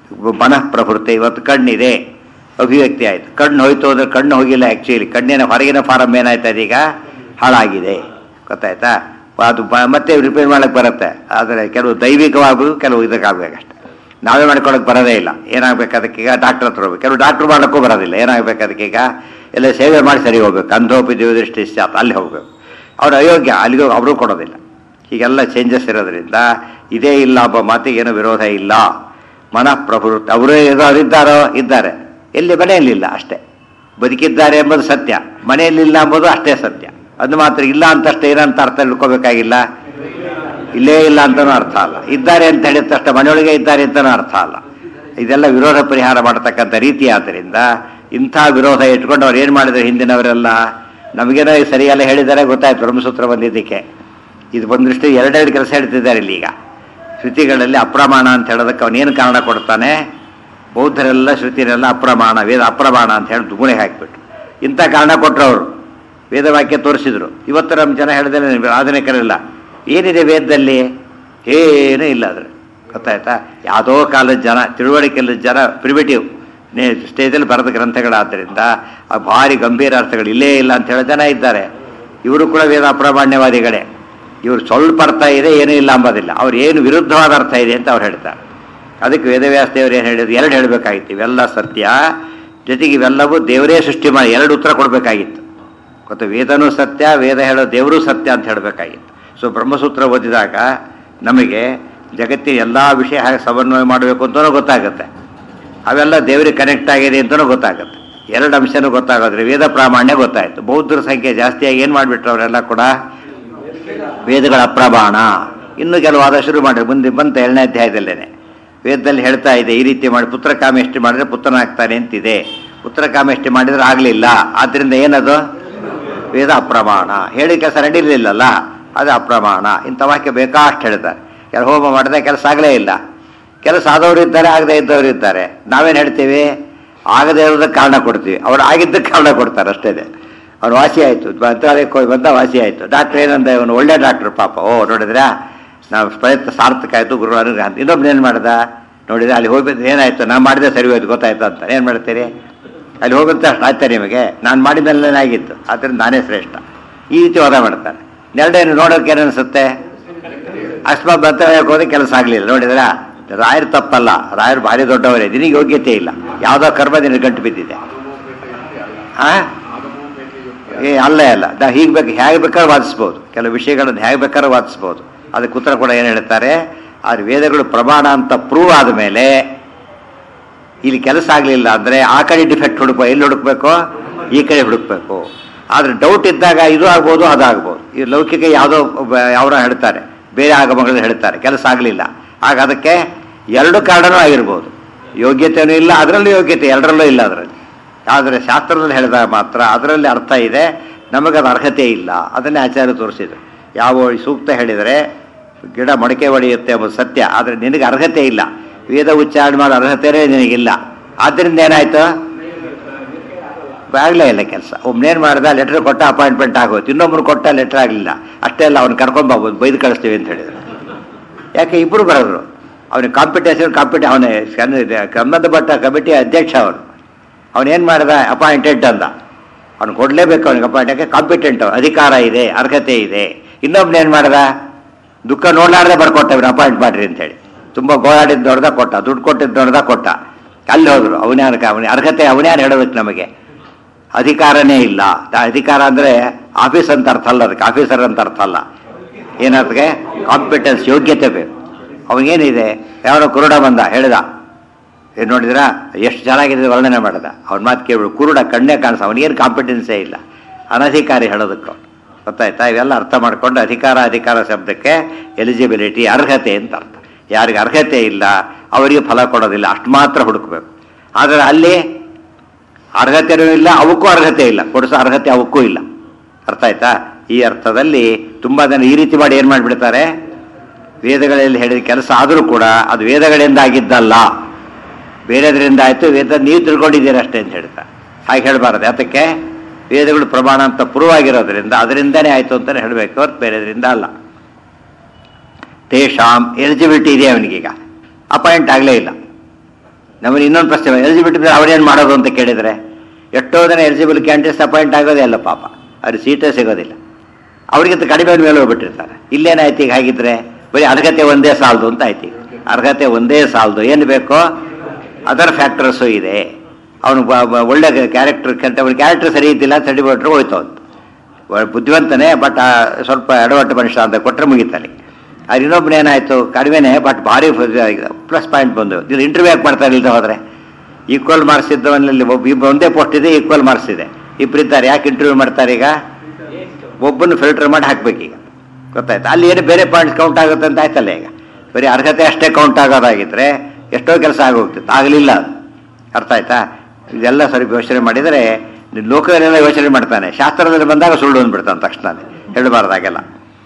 ಮನಃ ಪ್ರವೃತ್ತಿ ಇವತ್ತು ಕಣ್ಣಿದೆ ಅಭಿವ್ಯಕ್ತಿ ಆಯಿತು ಕಣ್ಣು ಹೋಯ್ತು ಅಂದ್ರೆ ಕಣ್ಣು ಹೋಗಿಲ್ಲ ಆ್ಯಕ್ಚುಲಿ ಕಣ್ಣಿನ ಹೊರಗಿನ ಫಾರಮ್ ಏನಾಯ್ತು ಅದೀಗ ಹಾಳಾಗಿದೆ ಗೊತ್ತಾಯ್ತಾ ಅದು ಬ- ಮತ್ತೆ ರಿಪೇರ್ ಮಾಡಕ್ಕೆ ಬರುತ್ತೆ ಆದರೆ ಕೆಲವು ದೈವಿಕವಾಗಬೇಕು ಕೆಲವು ಇದಕ್ಕಾಗಬೇಕಷ್ಟೆ ನಾವೇ ಮಾಡ್ಕೊಳಕ್ಕೆ ಬರೋದೇ ಇಲ್ಲ ಏನಾಗಬೇಕು ಅದಕ್ಕೀಗ ಡಾಕ್ಟರ್ ಹತ್ರ ಹೋಗ್ಬೇಕು ಕೆಲವು ಡಾಕ್ಟ್ರು ಮಾಡೋಕ್ಕೂ ಬರೋದಿಲ್ಲ ಏನಾಗಬೇಕು ಅದಕ್ಕೀಗ ಎಲ್ಲ ಸೇವೆ ಮಾಡಿ ಸರಿ ಹೋಗ್ಬೇಕು ಅಂಧೋಪಿ ದೇವದೃಷ್ಟಿ ಸ್ಯಾತ್ ಅಲ್ಲಿ ಹೋಗ್ಬೇಕು ಅವ್ರು ಅಯೋಗ್ಯ ಅಲ್ಲಿಗೂ ಅವರು ಕೊಡೋದಿಲ್ಲ ಹೀಗೆಲ್ಲ ಚೇಂಜಸ್ ಇರೋದ್ರಿಂದ ಇದೇ ಇಲ್ಲ ಒಬ್ಬ ಮಾತಿಗೆ ಏನೂ ವಿರೋಧ ಇಲ್ಲ ಮನಃ ಪ್ರವೃತ್ತಿ ಅವರೇ ಏನೋ ಅವರಿದ್ದಾರೋ ಇದ್ದಾರೆ ಎಲ್ಲಿ ಮನೆಯಲ್ಲಿಲ್ಲ ಅಷ್ಟೇ ಬದುಕಿದ್ದಾರೆ ಎಂಬುದು ಸತ್ಯ ಮನೆಯಲ್ಲಿಲ್ಲ ಎಂಬುದು ಅಷ್ಟೇ ಸತ್ಯ ಅದು ಮಾತ್ರ ಇಲ್ಲ ಅಂತಷ್ಟೇ ಏನಂತ ಅರ್ಥ ತಿಳ್ಕೊಬೇಕಾಗಿಲ್ಲ ಇಲ್ಲೇ ಇಲ್ಲ ಅಂತನೂ ಅರ್ಥ ಅಲ್ಲ ಇದ್ದಾರೆ ಅಂತ ಹೇಳಿದ ತಕ್ಷಣ ಮನೆಯೊಳಗೆ ಇದ್ದಾರೆ ಅಂತನೂ ಅರ್ಥ ಅಲ್ಲ ಇದೆಲ್ಲ ವಿರೋಧ ಪರಿಹಾರ ಮಾಡತಕ್ಕಂಥ ರೀತಿ ಆದ್ದರಿಂದ ಇಂಥ ವಿರೋಧ ಇಟ್ಕೊಂಡು ಅವ್ರು ಏನು ಮಾಡಿದ್ರು ಹಿಂದಿನವರೆಲ್ಲ ನಮಗೇನೋ ಇದು ಸರಿಯಲ್ಲ ಹೇಳಿದ್ದಾರೆ ಗೊತ್ತಾಯ್ತು ಬ್ರಹ್ಮಸೂತ್ರ ಬಂದಿದ್ದಕ್ಕೆ ಇದು ಬಂದಷ್ಟು ಎರಡೆರಡು ಕೆಲಸ ಹೇಳ್ತಿದ್ದಾರೆ ಇಲ್ಲಿ ಈಗ ಶ್ರುತಿಗಳಲ್ಲಿ ಅಪ್ರಮಾಣ ಅಂತ ಹೇಳೋದಕ್ಕೆ ಅವನೇನು ಕಾರಣ ಕೊಡ್ತಾನೆ ಬೌದ್ಧರೆಲ್ಲ ಶ್ರುತಿರೆಲ್ಲ ಅಪ್ರಮಾಣ ವೇದ ಅಪ್ರಮಾಣ ಅಂತ ಹೇಳಿ ದುಗುಣೆ ಹಾಕಿಬಿಟ್ರು ಇಂಥ ಕಾರಣ ಕೊಟ್ಟರು ಅವರು ವೇದವಾಕ್ಯ ತೋರಿಸಿದ್ರು ಇವತ್ತು ನಮ್ಮ ಜನ ಹೇಳಿದ್ರೆ ಆಧುನಿಕರಿಲ್ಲ ಏನಿದೆ ವೇದದಲ್ಲಿ ಏನೂ ಇಲ್ಲ ಅದ್ರ ಗೊತ್ತಾಯ್ತಾ ಯಾವುದೋ ಕಾಲದ ಜನ ತಿಳುವಳಿಕೆಲ್ಲ ಜನ ಪ್ರಿಮಿಟಿವ್ ಸ್ಟೇಜಲ್ಲಿ ಬರೆದ ಗ್ರಂಥಗಳಾದ್ದರಿಂದ ಆ ಭಾರಿ ಗಂಭೀರ ಅರ್ಥಗಳು ಇಲ್ಲೇ ಇಲ್ಲ ಅಂತ ಹೇಳೋ ಜನ ಇದ್ದಾರೆ ಇವರು ಕೂಡ ವೇದ ಅಪ್ರಾಮಾಣ್ಯವಾದಿಗಳೇ ಇವರು ಸ್ವಲ್ಪ ಅರ್ಥ ಇದೆ ಏನೂ ಇಲ್ಲ ಅಂಬೋದಿಲ್ಲ ಅವ್ರು ಏನು ವಿರುದ್ಧವಾದ ಅರ್ಥ ಇದೆ ಅಂತ ಅವ್ರು ಹೇಳ್ತಾರೆ ಅದಕ್ಕೆ ವೇದವ್ಯಾಸ ದೇವರು ಏನು ಹೇಳಿದ್ರು ಎರಡು ಹೇಳಬೇಕಾಗಿತ್ತು ಇವೆಲ್ಲ ಸತ್ಯ ಜೊತೆಗೆ ಇವೆಲ್ಲವೂ ದೇವರೇ ಸೃಷ್ಟಿ ಮಾಡಿ ಎರಡು ಉತ್ತರ ಕೊಡಬೇಕಾಗಿತ್ತು ಗೊತ್ತು ವೇದನೂ ಸತ್ಯ ವೇದ ಹೇಳೋ ದೇವರೂ ಸತ್ಯ ಅಂತ ಹೇಳಬೇಕಾಗಿತ್ತು ಸೊ ಬ್ರಹ್ಮಸೂತ್ರ ಓದಿದಾಗ ನಮಗೆ ಜಗತ್ತಿನ ಎಲ್ಲ ವಿಷಯ ಹೇಗೆ ಸಮನ್ವಯ ಮಾಡಬೇಕು ಅಂತಲೂ ಗೊತ್ತಾಗುತ್ತೆ ಅವೆಲ್ಲ ದೇವರಿಗೆ ಕನೆಕ್ಟ್ ಆಗಿದೆ ಅಂತಲೂ ಗೊತ್ತಾಗುತ್ತೆ ಎರಡು ಅಂಶನೂ ಗೊತ್ತಾಗೋದ್ರೆ ವೇದ ಪ್ರಾಮಾಣ್ಯ ಗೊತ್ತಾಯಿತು ಬೌದ್ಧರ ಸಂಖ್ಯೆ ಜಾಸ್ತಿಯಾಗಿ ಏನು ಮಾಡಿಬಿಟ್ರು ಅವರೆಲ್ಲ ಕೂಡ ವೇದಗಳ ಅಪ್ರಮಾಣ ಇನ್ನು ಕೆಲವು ವಾದ ಶುರು ಮಾಡಿ ಮುಂದೆ ಬಂತ ಏಳನೇ ಅಧ್ಯಾಯದಲ್ಲೇನೆ ವೇದದಲ್ಲಿ ಹೇಳ್ತಾ ಇದೆ ಈ ರೀತಿ ಮಾಡಿ ಪುತ್ರ ಕಾಮೇಷ್ಟಿ ಮಾಡಿದ್ರೆ ಪುತ್ರನಾಗ್ತಾನೆ ಅಂತಿದೆ ಪುತ್ರ ಕಾಮೇಷ್ಟಿ ಮಾಡಿದ್ರೆ ಆಗಲಿಲ್ಲ ಆದ್ದರಿಂದ ಏನದು ವೇದ ಅಪ್ರಮಾಣ ಹೇಳಿ ಕೆಲಸ ನಡೀಲಿಲ್ಲಲ್ಲ ಅದು ಅಪ್ರಮಾಣ ಇಂಥ ವಾಕ್ಯ ಬೇಕಾಷ್ಟು ಹೇಳ್ತಾರೆ ಕೆಲ ಹೋಮ ಮಾಡಿದ್ರೆ ಕೆಲಸ ಆಗಲೇ ಇಲ್ಲ ಕೆಲಸ ಆದವರು ಇದ್ದಾರೆ ಆಗದೇ ಇದ್ದವರು ಇದ್ದಾರೆ ನಾವೇನು ಹೇಳ್ತೀವಿ ಆಗದೇ ಇರೋದಕ್ಕೆ ಕಾರಣ ಕೊಡ್ತೀವಿ ಅವ್ರು ಆಗಿದ್ದಕ್ಕೆ ಕಾರಣ ಕೊಡ್ತಾರೆ ಅಷ್ಟೇ ಅವ್ನು ವಾಸಿ ಆಯಿತು ಮಂತ್ರಾಲಯಕ್ಕೆ ಹೋಗಿ ಬಂದ ವಾಸಿ ಆಯಿತು ಡಾಕ್ಟ್ರ್ ಏನಂದ ಇವನು ಒಳ್ಳೆ ಡಾಕ್ಟ್ರು ಪಾಪ ಓ ನೋಡಿದ್ರಾ ನಾವು ಪ್ರಯತ್ನ ಸಾರ್ಥಕ ಆಯಿತು ಗುರು ಅನುಗ್ರಹ ಅಂತ ಇನ್ನೊಬ್ನು ಏನು ಮಾಡ್ದ ನೋಡಿದ್ರೆ ಅಲ್ಲಿ ಹೋಗ್ಬಿಟ್ಟು ಏನಾಯ್ತು ನಾನು ಮಾಡಿದೆ ಸರಿ ಹೋಯ್ತು ಗೊತ್ತಾಯ್ತು ಅಂತ ಏನು ಮಾಡ್ತೀರಿ ಅಲ್ಲಿ ಹೋಗುತ್ತೆ ಅಷ್ಟು ಆಯ್ತಾ ನಿಮಗೆ ನಾನು ಮಾಡಿದ್ಮೇಲೆ ಆಗಿತ್ತು ಆದ್ದರಿಂದ ನಾನೇ ಶ್ರೇಷ್ಠ ಈ ರೀತಿ ವಾದ ಮಾಡ್ತಾರೆ ಎರಡೇನು ನೋಡೋಕೆ ಏನು ಅನಿಸುತ್ತೆ ಅಕಸ್ಮಾತ್ ಮಂತ್ರಾಲಯಕ್ಕೆ ಹೋದ್ರೆ ಕೆಲಸ ಆಗಲಿಲ್ಲ ನೋಡಿದ್ರಾ ರಾಯರು ತಪ್ಪಲ್ಲ ರಾಯರು ಭಾರಿ ದೊಡ್ಡವರೇ ನಿನಗೆ ಯೋಗ್ಯತೆ ಇಲ್ಲ ಯಾವುದೋ ಕರ್ಮ ನಿನಗೆ ಗಂಟು ಬಿದ್ದಿದೆ ಆ ಏ ಅಲ್ಲೇ ಅಲ್ಲ ನಾ ಹೀಗೆ ಬೇಕು ಹೇಗೆ ಬೇಕಾದ್ರೂ ವಾದಿಸ್ಬೋದು ಕೆಲವು ವಿಷಯಗಳನ್ನು ಹೇಗೆ ಬೇಕಾದ್ರೂ ವಾದಿಸ್ಬೋದು ಅದಕ್ಕೆ ಉತ್ತರ ಕೂಡ ಏನು ಹೇಳ್ತಾರೆ ಆದ್ರೆ ವೇದಗಳು ಪ್ರಮಾಣ ಅಂತ ಪ್ರೂವ್ ಆದಮೇಲೆ ಇಲ್ಲಿ ಕೆಲಸ ಆಗಲಿಲ್ಲ ಅಂದರೆ ಆ ಕಡೆ ಡಿಫೆಕ್ಟ್ ಹುಡುಕೋ ಎಲ್ಲಿ ಹುಡುಕ್ಬೇಕು ಈ ಕಡೆ ಹುಡುಕ್ಬೇಕು ಆದರೆ ಡೌಟ್ ಇದ್ದಾಗ ಇದು ಆಗ್ಬೋದು ಅದು ಆಗ್ಬೋದು ಈ ಲೌಕಿಕ ಯಾವುದೋ ಯಾವ್ರ ಹೇಳ್ತಾರೆ ಬೇರೆ ಆಗಮಗಳು ಹೇಳ್ತಾರೆ ಕೆಲಸ ಆಗಲಿಲ್ಲ ಆಗ ಅದಕ್ಕೆ ಎರಡು ಕಾರಣನೂ ಆಗಿರ್ಬೋದು ಯೋಗ್ಯತೆಯೂ ಇಲ್ಲ ಅದರಲ್ಲೂ ಯೋಗ್ಯತೆ ಎರಡರಲ್ಲೂ ಇಲ್ಲ ಅದರಲ್ಲಿ ಆದರೆ ಶಾಸ್ತ್ರದಲ್ಲಿ ಹೇಳಿದಾಗ ಮಾತ್ರ ಅದರಲ್ಲಿ ಅರ್ಥ ಇದೆ ನಮಗದು ಅರ್ಹತೆ ಇಲ್ಲ ಅದನ್ನೇ ಆಚಾರ್ಯ ತೋರಿಸಿದ್ರು ಯಾವ ಸೂಕ್ತ ಹೇಳಿದರೆ ಗಿಡ ಮೊಳಕೆ ಹೊಡೆಯುತ್ತೆ ಎಂಬುದು ಸತ್ಯ ಆದರೆ ನಿನಗೆ ಅರ್ಹತೆ ಇಲ್ಲ ವೇದ ಉಚ್ಚಾರಣೆ ಮಾಡೋ ಅರ್ಹತೆನೇ ನಿನಗಿಲ್ಲ ಆದ್ದರಿಂದ ಏನಾಯ್ತು ಆಗಲೇ ಇಲ್ಲ ಕೆಲಸ ಒಬ್ಬನೇನು ಮಾಡ್ದ ಲೆಟ್ರ್ ಕೊಟ್ಟ ಅಪಾಯಿಂಟ್ಮೆಂಟ್ ಆಗೋಯ್ತು ಇನ್ನೊಬ್ರು ಕೊಟ್ಟ ಲೆಟ್ರ್ ಆಗಲಿಲ್ಲ ಅಷ್ಟೇ ಅಲ್ಲ ಅವ್ನು ಕರ್ಕೊಂಡು ಹೋಗ್ಬೋದು ಬೈದು ಕಳಿಸ್ತೀವಿ ಅಂತ ಹೇಳಿದ್ರು ಯಾಕೆ ಇಬ್ಬರು ಬರೋದ್ರು ಅವನಿಗೆ ಕಾಂಪಿಟೇಷನ್ ಕಾಂಪಿಟೇ ಅವನೇ ಸಂಬಂಧಪಟ್ಟ ಕಮಿಟಿ ಅಧ್ಯಕ್ಷ ಅವನು ಅವನೇನು ಮಾಡಿದ ಅಪಾಯಿಂಟೆಡ್ ಅಂದ ಅವ್ನು ಕೊಡಲೇಬೇಕು ಅವನಿಗೆ ಅಪಾಯಿಂಟ್ ಯಾಕೆ ಕಾಂಪಿಟೆಂಟ್ ಅಧಿಕಾರ ಇದೆ ಅರ್ಹತೆ ಇದೆ ಇನ್ನೊಬ್ನೇನು ಮಾಡ್ದ ದುಃಖ ನೋಡ್ಲಾರ್ದೆ ಬರ್ಕೊಟ್ಟ ಇವ್ರು ಅಪಾಯಿಂಟ್ ಮಾಡ್ರಿ ಅಂತೇಳಿ ತುಂಬ ಗೋಳಾಡಿದ್ದು ನೋಡ್ದ ಕೊಟ್ಟ ದುಡ್ಡು ಕೊಟ್ಟಿದ್ದು ನೋಡ್ದ ಕೊಟ್ಟ ಅಲ್ಲಿ ಹೋದ್ರು ಅವನೇ ಅರ್ಹ ಅವನ ಅರ್ಹತೆ ಅವನೇ ಹೇಳಬೇಕು ನಮಗೆ ಅಧಿಕಾರನೇ ಇಲ್ಲ ಆ ಅಧಿಕಾರ ಅಂದರೆ ಆಫೀಸ್ ಅಂತ ಅರ್ಥ ಅಲ್ಲ ಅದಕ್ಕೆ ಆಫೀಸರ್ ಅಂತ ಅರ್ಥ ಅಲ್ಲ ಏನರ್ಥಕ್ಕೆ ಕಾಂಪಿಟೆನ್ಸ್ ಯೋಗ್ಯತೆ ಬೇಕು ಅವನಿಗೇನಿದೆ ಯಾವನೋ ಕುರುಡ ಬಂದ ಹೇಳಿದ ಏನು ನೋಡಿದ್ರಾ ಎಷ್ಟು ಚೆನ್ನಾಗಿದೆ ವರ್ಣನೆ ಮಾಡಿದ ಅವ್ನ ಮಾತು ಕೇಳಿಬಿಡು ಕುರುಡ ಕಣ್ಣೇ ಕಾಣಿಸ ಅವನಿಗೇನು ಕಾಂಪಿಟೆನ್ಸೇ ಇಲ್ಲ ಅನಧಿಕಾರಿ ಹೇಳೋದಕ್ಕೆ ಗೊತ್ತಾಯ್ತಾ ಇವೆಲ್ಲ ಅರ್ಥ ಮಾಡ್ಕೊಂಡು ಅಧಿಕಾರ ಅಧಿಕಾರ ಶಬ್ದಕ್ಕೆ ಎಲಿಜಿಬಿಲಿಟಿ ಅರ್ಹತೆ ಅಂತ ಅರ್ಥ ಯಾರಿಗೆ ಅರ್ಹತೆ ಇಲ್ಲ ಅವರಿಗೆ ಫಲ ಕೊಡೋದಿಲ್ಲ ಅಷ್ಟು ಮಾತ್ರ ಹುಡುಕಬೇಕು ಆದರೆ ಅಲ್ಲಿ ಅರ್ಹತೆನೂ ಇಲ್ಲ ಅವಕ್ಕೂ ಅರ್ಹತೆ ಇಲ್ಲ ಕೊಡಿಸೋ ಅರ್ಹತೆ ಅವಕ್ಕೂ ಇಲ್ಲ ಅರ್ಥ ಆಯ್ತಾ ಈ ಅರ್ಥದಲ್ಲಿ ತುಂಬ ಜನ ಈ ರೀತಿ ಮಾಡಿ ಏನು ಮಾಡಿಬಿಡ್ತಾರೆ ವೇದಗಳಲ್ಲಿ ಹೇಳಿದ ಕೆಲಸ ಆದರೂ ಕೂಡ ಅದು ವೇದಗಳಿಂದ ಆಗಿದ್ದಲ್ಲ ಬೇರೆದ್ರಿಂದ ಆಯಿತು ವೇದ ನೀವು ತಿಳ್ಕೊಂಡಿದ್ದೀರಿ ಅಷ್ಟೇ ಅಂತ ಹೇಳ್ತಾರೆ ಹಾಗೆ ಹೇಳಬಾರದು ಯಾತಕ್ಕೆ ವೇದಗಳು ಪ್ರಮಾಣ ಅಂತ ಪ್ರೂವ್ ಆಗಿರೋದ್ರಿಂದ ಅದರಿಂದನೇ ಆಯಿತು ಅಂತಲೇ ಹೇಳಬೇಕು ಹೊರತು ಬೇರೆದ್ರಿಂದ ಅಲ್ಲ ತೇಷಾಂ ಎಲಿಜಿಬಿಲಿಟಿ ಇದೆ ಅವನಿಗೀಗ ಅಪಾಯಿಂಟ್ ಆಗಲೇ ಇಲ್ಲ ನಮಗೆ ಇನ್ನೊಂದು ಪ್ರಶ್ನೆ ಎಲಿಜಿಬಿಲಿಟಿ ಅವನೇನು ಮಾಡೋದು ಅಂತ ಕೇಳಿದರೆ ಎಷ್ಟೋ ಜನ ಎಲಿಜಿಬಲ್ ಕ್ಯಾಂಡಿಡೇಟ್ಸ್ ಅಪಾಯಿಂಟ್ ಆಗೋದೇ ಅಲ್ಲ ಪಾಪ ಅವ್ರಿಗೆ ಸೀಟೇ ಸಿಗೋದಿಲ್ಲ ಅವ್ರಿಗಿಂತ ಕಡಿಮೆ ಮೇಲೆ ಹೋಗ್ಬಿಟ್ಟಿರ್ತಾರೆ ಇಲ್ಲೇನಾಯ್ತು ಈಗ ಹಾಗಿದ್ರೆ ಬರೀ ಅರ್ಹತೆ ಒಂದೇ ಸಾಲದು ಅಂತ ಆಯ್ತು ಈಗ ಅರ್ಹತೆ ಒಂದೇ ಸಾಲದು ಏನು ಬೇಕೋ ಅದರ್ ಫ್ಯಾಕ್ಟರ್ಸು ಇದೆ ಅವನು ಒಳ್ಳೆ ಕ್ಯಾರೆಕ್ಟರ್ ಕಂತ ಅವ್ನ ಕ್ಯಾರೆಕ್ಟರ್ ಸರಿ ಇದ್ದಿಲ್ಲ ಅಂತ ಸರ್ಟಿಫಿಕೇಟ್ರು ಹೋಯ್ತು ಅವನು ಒಳ್ಳೆ ಬುದ್ಧಿವಂತನೇ ಬಟ್ ಸ್ವಲ್ಪ ಎಡವಟ್ಟು ಮನುಷ್ಯ ಅಂತ ಕೊಟ್ಟರೆ ಮುಗಿತಾನೆ ಅದು ಇನ್ನೊಬ್ಬನ ಏನಾಯಿತು ಕಡಿಮೆನೇ ಬಟ್ ಭಾರಿ ಪ್ಲಸ್ ಪಾಯಿಂಟ್ ಬಂದು ಇದು ಇಂಟರ್ವ್ಯೂ ಯಾಕೆ ಮಾಡ್ತಾರೆ ಇಲ್ಲದೆ ಹೋದರೆ ಈಕ್ವಲ್ ಮಾರ್ಕ್ಸ್ ಇದ್ದವನಲ್ಲಿ ಒಬ್ಬ ಇಬ್ಬ ಒಂದೇ ಪೋಸ್ಟ್ ಇದೆ ಈಕ್ವಲ್ ಮಾರ್ಕ್ಸ್ ಇದೆ ಇಬ್ಬರಿದ್ದಾರೆ ಯಾಕೆ ಇಂಟರ್ವ್ಯೂ ಮಾಡ್ತಾರೆ ಈಗ ಒಬ್ಬನ್ನು ಫಿಲ್ಟರ್ ಮಾಡಿ ಹಾಕ್ಬೇಕೀಗ ಗೊತ್ತಾಯ್ತು ಅಲ್ಲಿ ಏನು ಬೇರೆ ಪಾಯಿಂಟ್ಸ್ ಕೌಂಟ್ ಆಗುತ್ತೆ ಅಂತ ಆಯ್ತಲ್ಲ ಈಗ ಬರೀ ಅರ್ಹತೆ ಅಷ್ಟೇ ಕೌಂಟ್ ಆಗೋದಾಗಿದ್ರೆ ಎಷ್ಟೋ ಕೆಲಸ ಆಗೋಗ್ತಿತ್ತು ಆಗಲಿಲ್ಲ ಅದು. ಅರ್ಥ ಆಯ್ತಾ ಇದೆಲ್ಲ ಸರಿ ಯೋಚನೆ ಮಾಡಿದರೆ ಲೋಕದಲ್ಲೆಲ್ಲ ಯೋಚನೆ ಮಾಡ್ತಾನೆ ಶಾಸ್ತ್ರದಲ್ಲಿ ಬಂದಾಗ ಸುಳ್ಳು ಅಂದ್ಬಿಡ್ತಾನೆ ತಕ್ಷಣ ಹೇಳಬಾರ್ದಾಗೆಲ್ಲ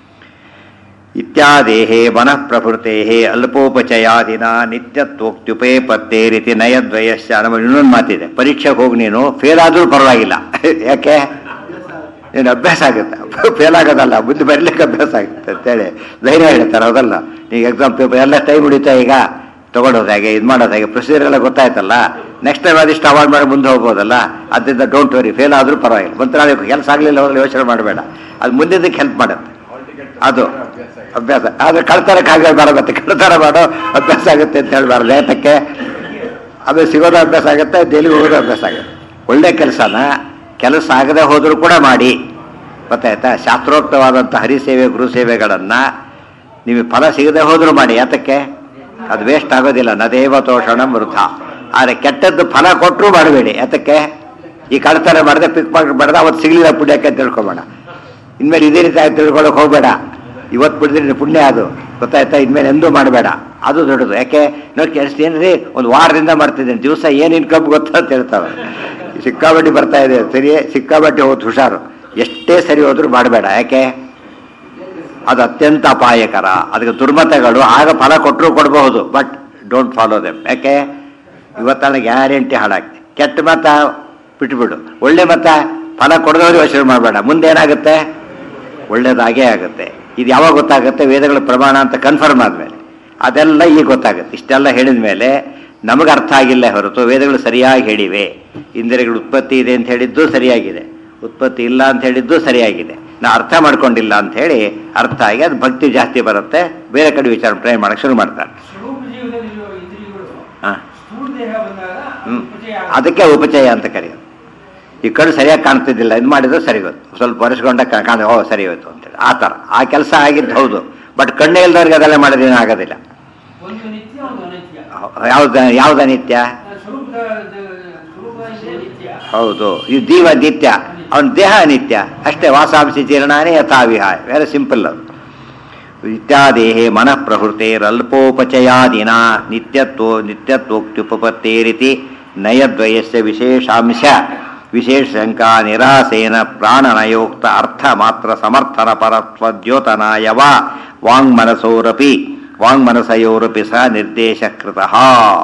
ಇತ್ಯಾದೇಹೇ ಮನಃ ಪ್ರಭೃತೆ ಅಲ್ಪೋಪಚಯಾದಿನ ನಿತ್ಯತ್ವೋಕ್ತ್ಯುಪೇ ಪತ್ತೆ ರೀತಿ ನಯದ್ವಯಸ್ಯ ನಮ್ಮ ಇನ್ನೊಂದು ಮಾತಿದೆ ಪರೀಕ್ಷೆಗೆ ಹೋಗಿ ನೀನು ಫೇಲ್ ಆದರೂ ಪರವಾಗಿಲ್ಲ ಯಾಕೆ ನೀನು ಅಭ್ಯಾಸ ಆಗುತ್ತೆ ಫೇಲ್ ಆಗೋದಲ್ಲ ಮುಂದೆ ಬರಲಿಕ್ಕೆ ಅಭ್ಯಾಸ ಆಗುತ್ತೆ ಅಂತೇಳಿ ಧೈರ್ಯ ಹೇಳ್ತಾರೆ ಅದಲ್ಲ ಈಗ ಎಕ್ಸಾಮ್ ಪೇಪರ್ ಎಲ್ಲ ಟೈಮ್ ಹಿಡಿತಾ ಈಗ ತಗೊಳೋದು ಹೇಗೆ ಇದು ಮಾಡೋದು ಹೇಗೆ ಪ್ರೊಸೀಜರ್ ಎಲ್ಲ ಗೊತ್ತಾಯ್ತಲ್ಲ ನೆಕ್ಸ್ಟ್ ಟೈಮ್ ಅದಿಷ್ಟು ಅವಾಯ್ಡ್ ಮಾಡಿ ಮುಂದೆ ಹೋಗ್ಬೋದಲ್ಲ ಅದರಿಂದ ಡೋಂಟ್ ವರಿ ಫೇಲ್ ಆದರೂ ಪರವಾಗಿಲ್ಲ ಮತ್ತೆ ನಾಳೆ ಕೆಲಸ ಆಗಲಿಲ್ಲ ಹೋಗಲಿ ಯೋಚನೆ ಮಾಡಬೇಡ ಅದು ಮುಂದಿದ್ದಕ್ಕೆ ಹೆಲ್ಪ್ ಮಾಡುತ್ತೆ ಅದು ಅಭ್ಯಾಸ ಆದರೆ ಕಳ್ತನಕ್ಕಾಗ ಬರತ್ತೆ ಕಳ್ತನ ಮಾಡೋ ಅಭ್ಯಾಸ ಆಗುತ್ತೆ ಅಂತ ಹೇಳ್ಬಾರ್ದು ಏತಕ್ಕೆ ಅದು ಸಿಗೋದು ಅಭ್ಯಾಸ ಆಗುತ್ತೆ ಡೈಲಿ ಹೋಗೋದು ಅಭ್ಯಾಸ ಆಗುತ್ತೆ ಒಳ್ಳೆ ಕೆಲಸನ ಕೆಲಸ ಆಗದೆ ಹೋದರೂ ಕೂಡ ಮಾಡಿ ಗೊತ್ತಾಯ್ತಾ ಶಾಸ್ತ್ರೋಕ್ತವಾದಂಥ ಹರಿಸೇವೆ ಗುರುಸೇವೆಗಳನ್ನು ನೀವು ಫಲ ಸಿಗದೆ ಹೋದರೂ ಮಾಡಿ ಯಾತಕ್ಕೆ ಅದು ವೇಸ್ಟ್ ಆಗೋದಿಲ್ಲ ನದೇವ ತೋಷಣ ವೃಥ ಆದರೆ ಕೆಟ್ಟದ್ದು ಫಲ ಕೊಟ್ಟರೂ ಮಾಡಬೇಡಿ ಯಾತಕ್ಕೆ ಈ ಕಳ್ತನ ಮಾಡಿದೆ ಪಿಕ್ ಮಾಡಿ ಮಾಡಿದೆ ಅವತ್ತು ಸಿಗಲಿಲ್ಲ ಪುಣ್ಯಕ್ಕೆ ಅಂತ ತಿಳ್ಕೊಬೇಡ ಇನ್ಮೇಲೆ ಇದೇ ರೀತಿ ಆಗಿ ತಿಳ್ಕೊಳಕ್ಕೆ ಹೋಗಬೇಡ ಇವತ್ತು ಬಿಡಿದ್ರೆ ಪುಣ್ಯ ಅದು ಗೊತ್ತಾಯ್ತಾ ಇನ್ಮೇಲೆ ಎಂದೂ ಮಾಡಬೇಡ ಅದು ದೊಡ್ಡದು ಯಾಕೆ ನೋಡಿ ಕೆಲಸ ಏನ್ರಿ ಒಂದು ವಾರದಿಂದ ಮಾಡ್ತಿದ್ದೀನಿ ದಿವಸ ಏನು ಇನ್ಕಮ್ ಗೊತ್ತಾ ಅಂತ ಹೇಳ್ತಾವೆ ಸಿಕ್ಕಾಬಡ್ಡಿ ಬರ್ತಾ ಇದೆ ಸರಿ ಸಿಕ್ಕಾಬಡ್ಡಿ ಹೋದ್ ಹುಷಾರು ಎಷ್ಟೇ ಸರಿ ಹೋದ್ರೂ ಮಾಡಬೇಡ ಯಾಕೆ ಅದು ಅತ್ಯಂತ ಅಪಾಯಕರ ಅದಕ್ಕೆ ದುರ್ಮತಗಳು ಆಗ ಫಲ ಕೊಟ್ಟರು ಕೊಡಬಹುದು ಬಟ್ ಡೋಂಟ್ ಫಾಲೋ ದೆಮ್ ಯಾಕೆ ಇವತ್ತಲ್ಲ ಗ್ಯಾರಂಟಿ ಹಾಳಾಗ್ತಿ ಕೆಟ್ಟ ಮತ ಬಿಟ್ಬಿಡು ಒಳ್ಳೆ ಮತ ಫಲ ಕೊಡದವ್ರು ಯೋಚನೆ ಮಾಡಬೇಡ ಮುಂದೆ ಏನಾಗುತ್ತೆ ಒಳ್ಳೇದಾಗೇ ಆಗುತ್ತೆ ಇದು ಯಾವಾಗ ಗೊತ್ತಾಗುತ್ತೆ ವೇದಗಳ ಪ್ರಮಾಣ ಅಂತ ಕನ್ಫರ್ಮ್ ಆದಮೇಲೆ ಅದೆಲ್ಲ ಈಗ ಗೊತ್ತಾಗುತ್ತೆ ಇಷ್ಟೆಲ್ಲ ಹೇಳಿದ ಮೇಲೆ ನಮಗೆ ಅರ್ಥ ಆಗಿಲ್ಲ ಹೊರತು ವೇದಗಳು ಸರಿಯಾಗಿ ಹೇಳಿವೆ ಇಂದ್ರಿಯಗಳು ಉತ್ಪತ್ತಿ ಇದೆ ಅಂತ ಹೇಳಿದ್ದು ಸರಿಯಾಗಿದೆ ಉತ್ಪತ್ತಿ ಇಲ್ಲ ಅಂತ ಹೇಳಿದ್ದು ಸರಿಯಾಗಿದೆ ನಾ ಅರ್ಥ ಮಾಡ್ಕೊಂಡಿಲ್ಲ ಅಂತ ಹೇಳಿ ಅರ್ಥ ಆಗಿ ಅದು ಭಕ್ತಿ ಜಾಸ್ತಿ ಬರುತ್ತೆ ಬೇರೆ ಕಡೆ ವಿಚಾರ ಪ್ರಯಾಣ ಮಾಡಕ್ಕೆ ಶುರು ಮಾಡ್ತಾರೆ ಸ್ವರೂಪ ಜೀವದಲ್ಲಿರುವ ಇಂದ್ರಿಯಗಳು ಹಾಂ ಸ್ಥೂಲ ದೇಹ ಬಂದಾಗ ಹ್ಮ್. ಉಪಚಯ ಅದಕ್ಕೆ ಉಪಚಯ ಅಂತ ಕರೆಯೋದು ಈ ಕಡೆ ಸರಿಯಾಗಿ ಕಾಣ್ತಿದ್ದಿಲ್ಲ ಇದು ಮಾಡಿದ್ರೆ ಸರಿ ಹೋಯ್ತು ಸ್ವಲ್ಪ ಒರೆಸ್ಕೊಂಡ ಕಾಣ ಓ ಸರಿ ಹೋಯ್ತು ಅಂತೇಳಿ ಆ ಥರ ಆ ಕೆಲಸ ಆಗಿದ್ದು ಹೌದು ಬಟ್ ಕಣ್ಣೇ ಇಲ್ದವ್ರಿಗೆ ಅದೆಲ್ಲ ಮಾಡೋದೇನು ಆಗೋದಿಲ್ಲ ಒಂದು ನಿತ್ಯ ಒಂದು ಅನಿತ್ಯ ಯಾವ್ದ ಯಾವ್ದ ನಿತ್ಯ ಸ್ವರೂಪದ ಸ್ವರೂಪ ಇದೆ ನಿತ್ಯ ಹೌದು ಇದು ಜೀವ ನಿತ್ಯ ಅವನ ದೇಹ ನಿತ್ಯ ಅಷ್ಟೇ ವಾಸಾಂಸಿ ಚೀರ್ಣಾನೇ ಯಥಾವಿಹಾಯ ವೆರಿ ಸಿಂಪಲ್ ಅದು ಇತ್ಯಾದೇಹೇ ಮನಃ ಪ್ರವೃತ್ತೇರಲ್ಪೋಪಚಯಾದಿನ ನಿತ್ಯತ್ವ ನಿತ್ಯತ್ವೋಕ್ತ್ಯುಪಪತ್ತೇರಿತಿ ನಯದ್ವಯಸ್ಯ ವಿಶೇಷಾಂಶ ವಿಶೇಷ ಶಂಕಾ ನಿರಾಸೇನ ಪ್ರಾಣನಯೋಕ್ತ ಅರ್ಥ ಮಾತ್ರ ಸಮರ್ಥನ ಪರತ್ವ ದ್ಯೋತನಾಯವ ವಾಂಗ್ಮನಸೋರಪಿ ವಾಂಗ್ಮನಸಯೋರಪಿ ಸಹ ನಿರ್ದೇಶಕೃತಃ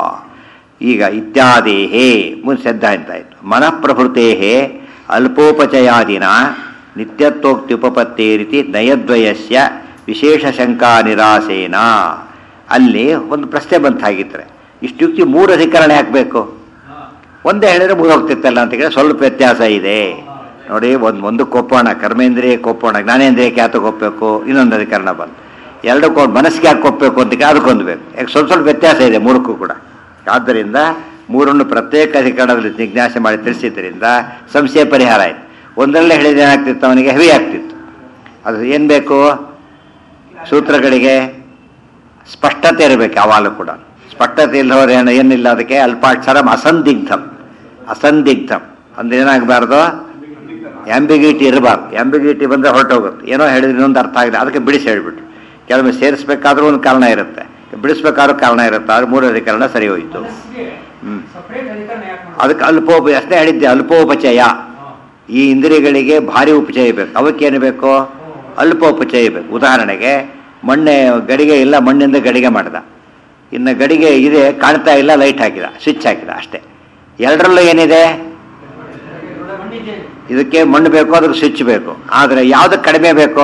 ಈಗ ಇತ್ಯಾದೇಹೇ ಮುಂದೆ ಶ್ರದ್ಧ ಅಂತ ಆಯಿತು ಮನಃಪ್ರಭೃತೆ ಅಲ್ಪೋಪಚಯಾದಿನ ನಿತ್ಯತ್ವೋಕ್ತಿ ಉಪಪತ್ತೇ ರೀತಿ ನಯದ್ವಯಸ್ಯ ವಿಶೇಷ ಶಂಕಾ ನಿರಾಸೇನ ಅಲ್ಲಿ ಒಂದು ಪ್ರಶ್ನೆ ಬಂತಾಗಿದ್ರೆ ಇಷ್ಟು ಯುಕ್ತಿ ಮೂರು ಅಧಿಕರಣ ಹಾಕಬೇಕು ಒಂದೇ ಹೇಳಿದ್ರೆ ಮುಗಿದೋಗ್ತಿತ್ತಲ್ಲ ಅಂತ ಕೇಳಿ ಸ್ವಲ್ಪ ವ್ಯತ್ಯಾಸ ಇದೆ ನೋಡಿ ಒಂದು ಒಂದಕ್ಕೆ ಒಪ್ಪೋಣ ಕರ್ಮೇಂದ್ರಿಯಕ್ಕೆ ಒಪ್ಪೋಣ ಜ್ಞಾನೇಂದ್ರಿಯಕ್ಕೆ ಯಾತಕ್ಕೆ ಒಪ್ಪಬೇಕು ಇನ್ನೊಂದು ಅಧಿಕರಣ ಬಂತು ಎರಡಕ್ಕೂ ಮನಸ್ಸಿಗೆ ಯಾಕೆ ಒಪ್ಪಬೇಕು ಅಂತ ಕೇಳಿ ಅದಕ್ಕೆ ಹೊಂದಬೇಕು ಯಾಕೆ ಸ್ವಲ್ಪ ಸ್ವಲ್ಪ ವ್ಯತ್ಯಾಸ ಇದೆ ಮೂರಕ್ಕೂ ಕೂಡ ಆದ್ದರಿಂದ ಮೂರನ್ನು ಪ್ರತ್ಯೇಕ ಅಧಿಕರಣದಲ್ಲಿ ಜಿಜ್ಞಾಸೆ ಮಾಡಿ ತಿಳಿಸಿದ್ದರಿಂದ ಸಂಶಯ ಪರಿಹಾರ ಆಯಿತು ಒಂದರಲ್ಲೇ ಹೇಳಿದ್ರೆ ಏನಾಗ್ತಿತ್ತು ಅವನಿಗೆ ಹೆವಿ ಆಗ್ತಿತ್ತು ಅದು ಏನು ಬೇಕು ಸೂತ್ರಗಳಿಗೆ ಸ್ಪಷ್ಟತೆ ಇರಬೇಕು ಯಾವಾಗಲೂ ಕೂಡ ಸ್ಪಷ್ಟತೆ ಇಲ್ಲದವ್ರು ಏನು ಏನಿಲ್ಲ ಅದಕ್ಕೆ ಅಲ್ಪಾಕ್ಷರಂ ಅಸಂದಿಗ್ಧಂ ಅಸಂದಿಗ್ಧಂ ಅಂದ್ರೆ ಏನಾಗಬಾರ್ದು ಆಂಬಿಗಿಟಿ ಇರಬಾರ್ದು ಆಂಬಿಗಿಟಿ ಬಂದರೆ ಹೊರಟೋಗುತ್ತೆ ಏನೋ ಹೇಳಿದ್ರೆ ಇನ್ನೊಂದು ಅರ್ಥ ಆಗಿದೆ ಅದಕ್ಕೆ ಬಿಡಿಸಿ ಹೇಳ್ಬಿಟ್ಟು ಕೆಲವೊಮ್ಮೆ ಸೇರಿಸ್ಬೇಕಾದ್ರೂ ಒಂದು ಕಾರಣ ಇರುತ್ತೆ ಬಿಡಿಸ್ಬೇಕಾದ್ರೂ ಕಾರಣ ಇರುತ್ತೆ ಆದ್ರೆ ಮೂರು ಅಧಿಕರಣ ಸರಿ ಹೋಯಿತು ಮನಸ್ಸಿಗೆ ಹ್ಮ್. ಸಪ್ರೇಟ್ ಅಧಿಕರಣ ಯಾಕೆ ಮಾಡೋದು? ಅದಕ್ಕೆ ಅಲ್ಪೋಪ ಅಷ್ಟೇ ಹೇಳಿದ್ದೆ ಅಲ್ಪೋಪಚಯ ಹಾ. ಈ ಇಂದ್ರಿಯಗಳಿಗೆ ಭಾರಿ ಉಪಚಯ ಬೇಕು ಅವಕ್ಕೇನು ಬೇಕು ಅಲ್ಪೋಪಚಯ ಬೇಕು ಉದಾಹರಣೆಗೆ ಮಣ್ಣೆ ಗಡಿಗೆ ಇಲ್ಲ ಮಣ್ಣಿಂದ ಗಡಿಗೆ ಮಾಡ್ದ ಇನ್ನು ಗಡಿಗೆ ಇದೆ ಕಾಣ್ತಾ ಇಲ್ಲ ಲೈಟ್ ಹಾಕಿದ ಸ್ವಿಚ್ ಹಾಕಿದ ಅಷ್ಟೇ ಎರಡರಲ್ಲೂ ಏನಿದೆ ಮಣ್ಣಿಗೆ ಇದಕ್ಕೆ ಮಣ್ಣು ಬೇಕು ಅದಕ್ಕೆ ಸ್ವಿಚ್ ಬೇಕು ಆದರೆ ಯಾವುದಕ್ಕೆ ಕಡಿಮೆ ಬೇಕು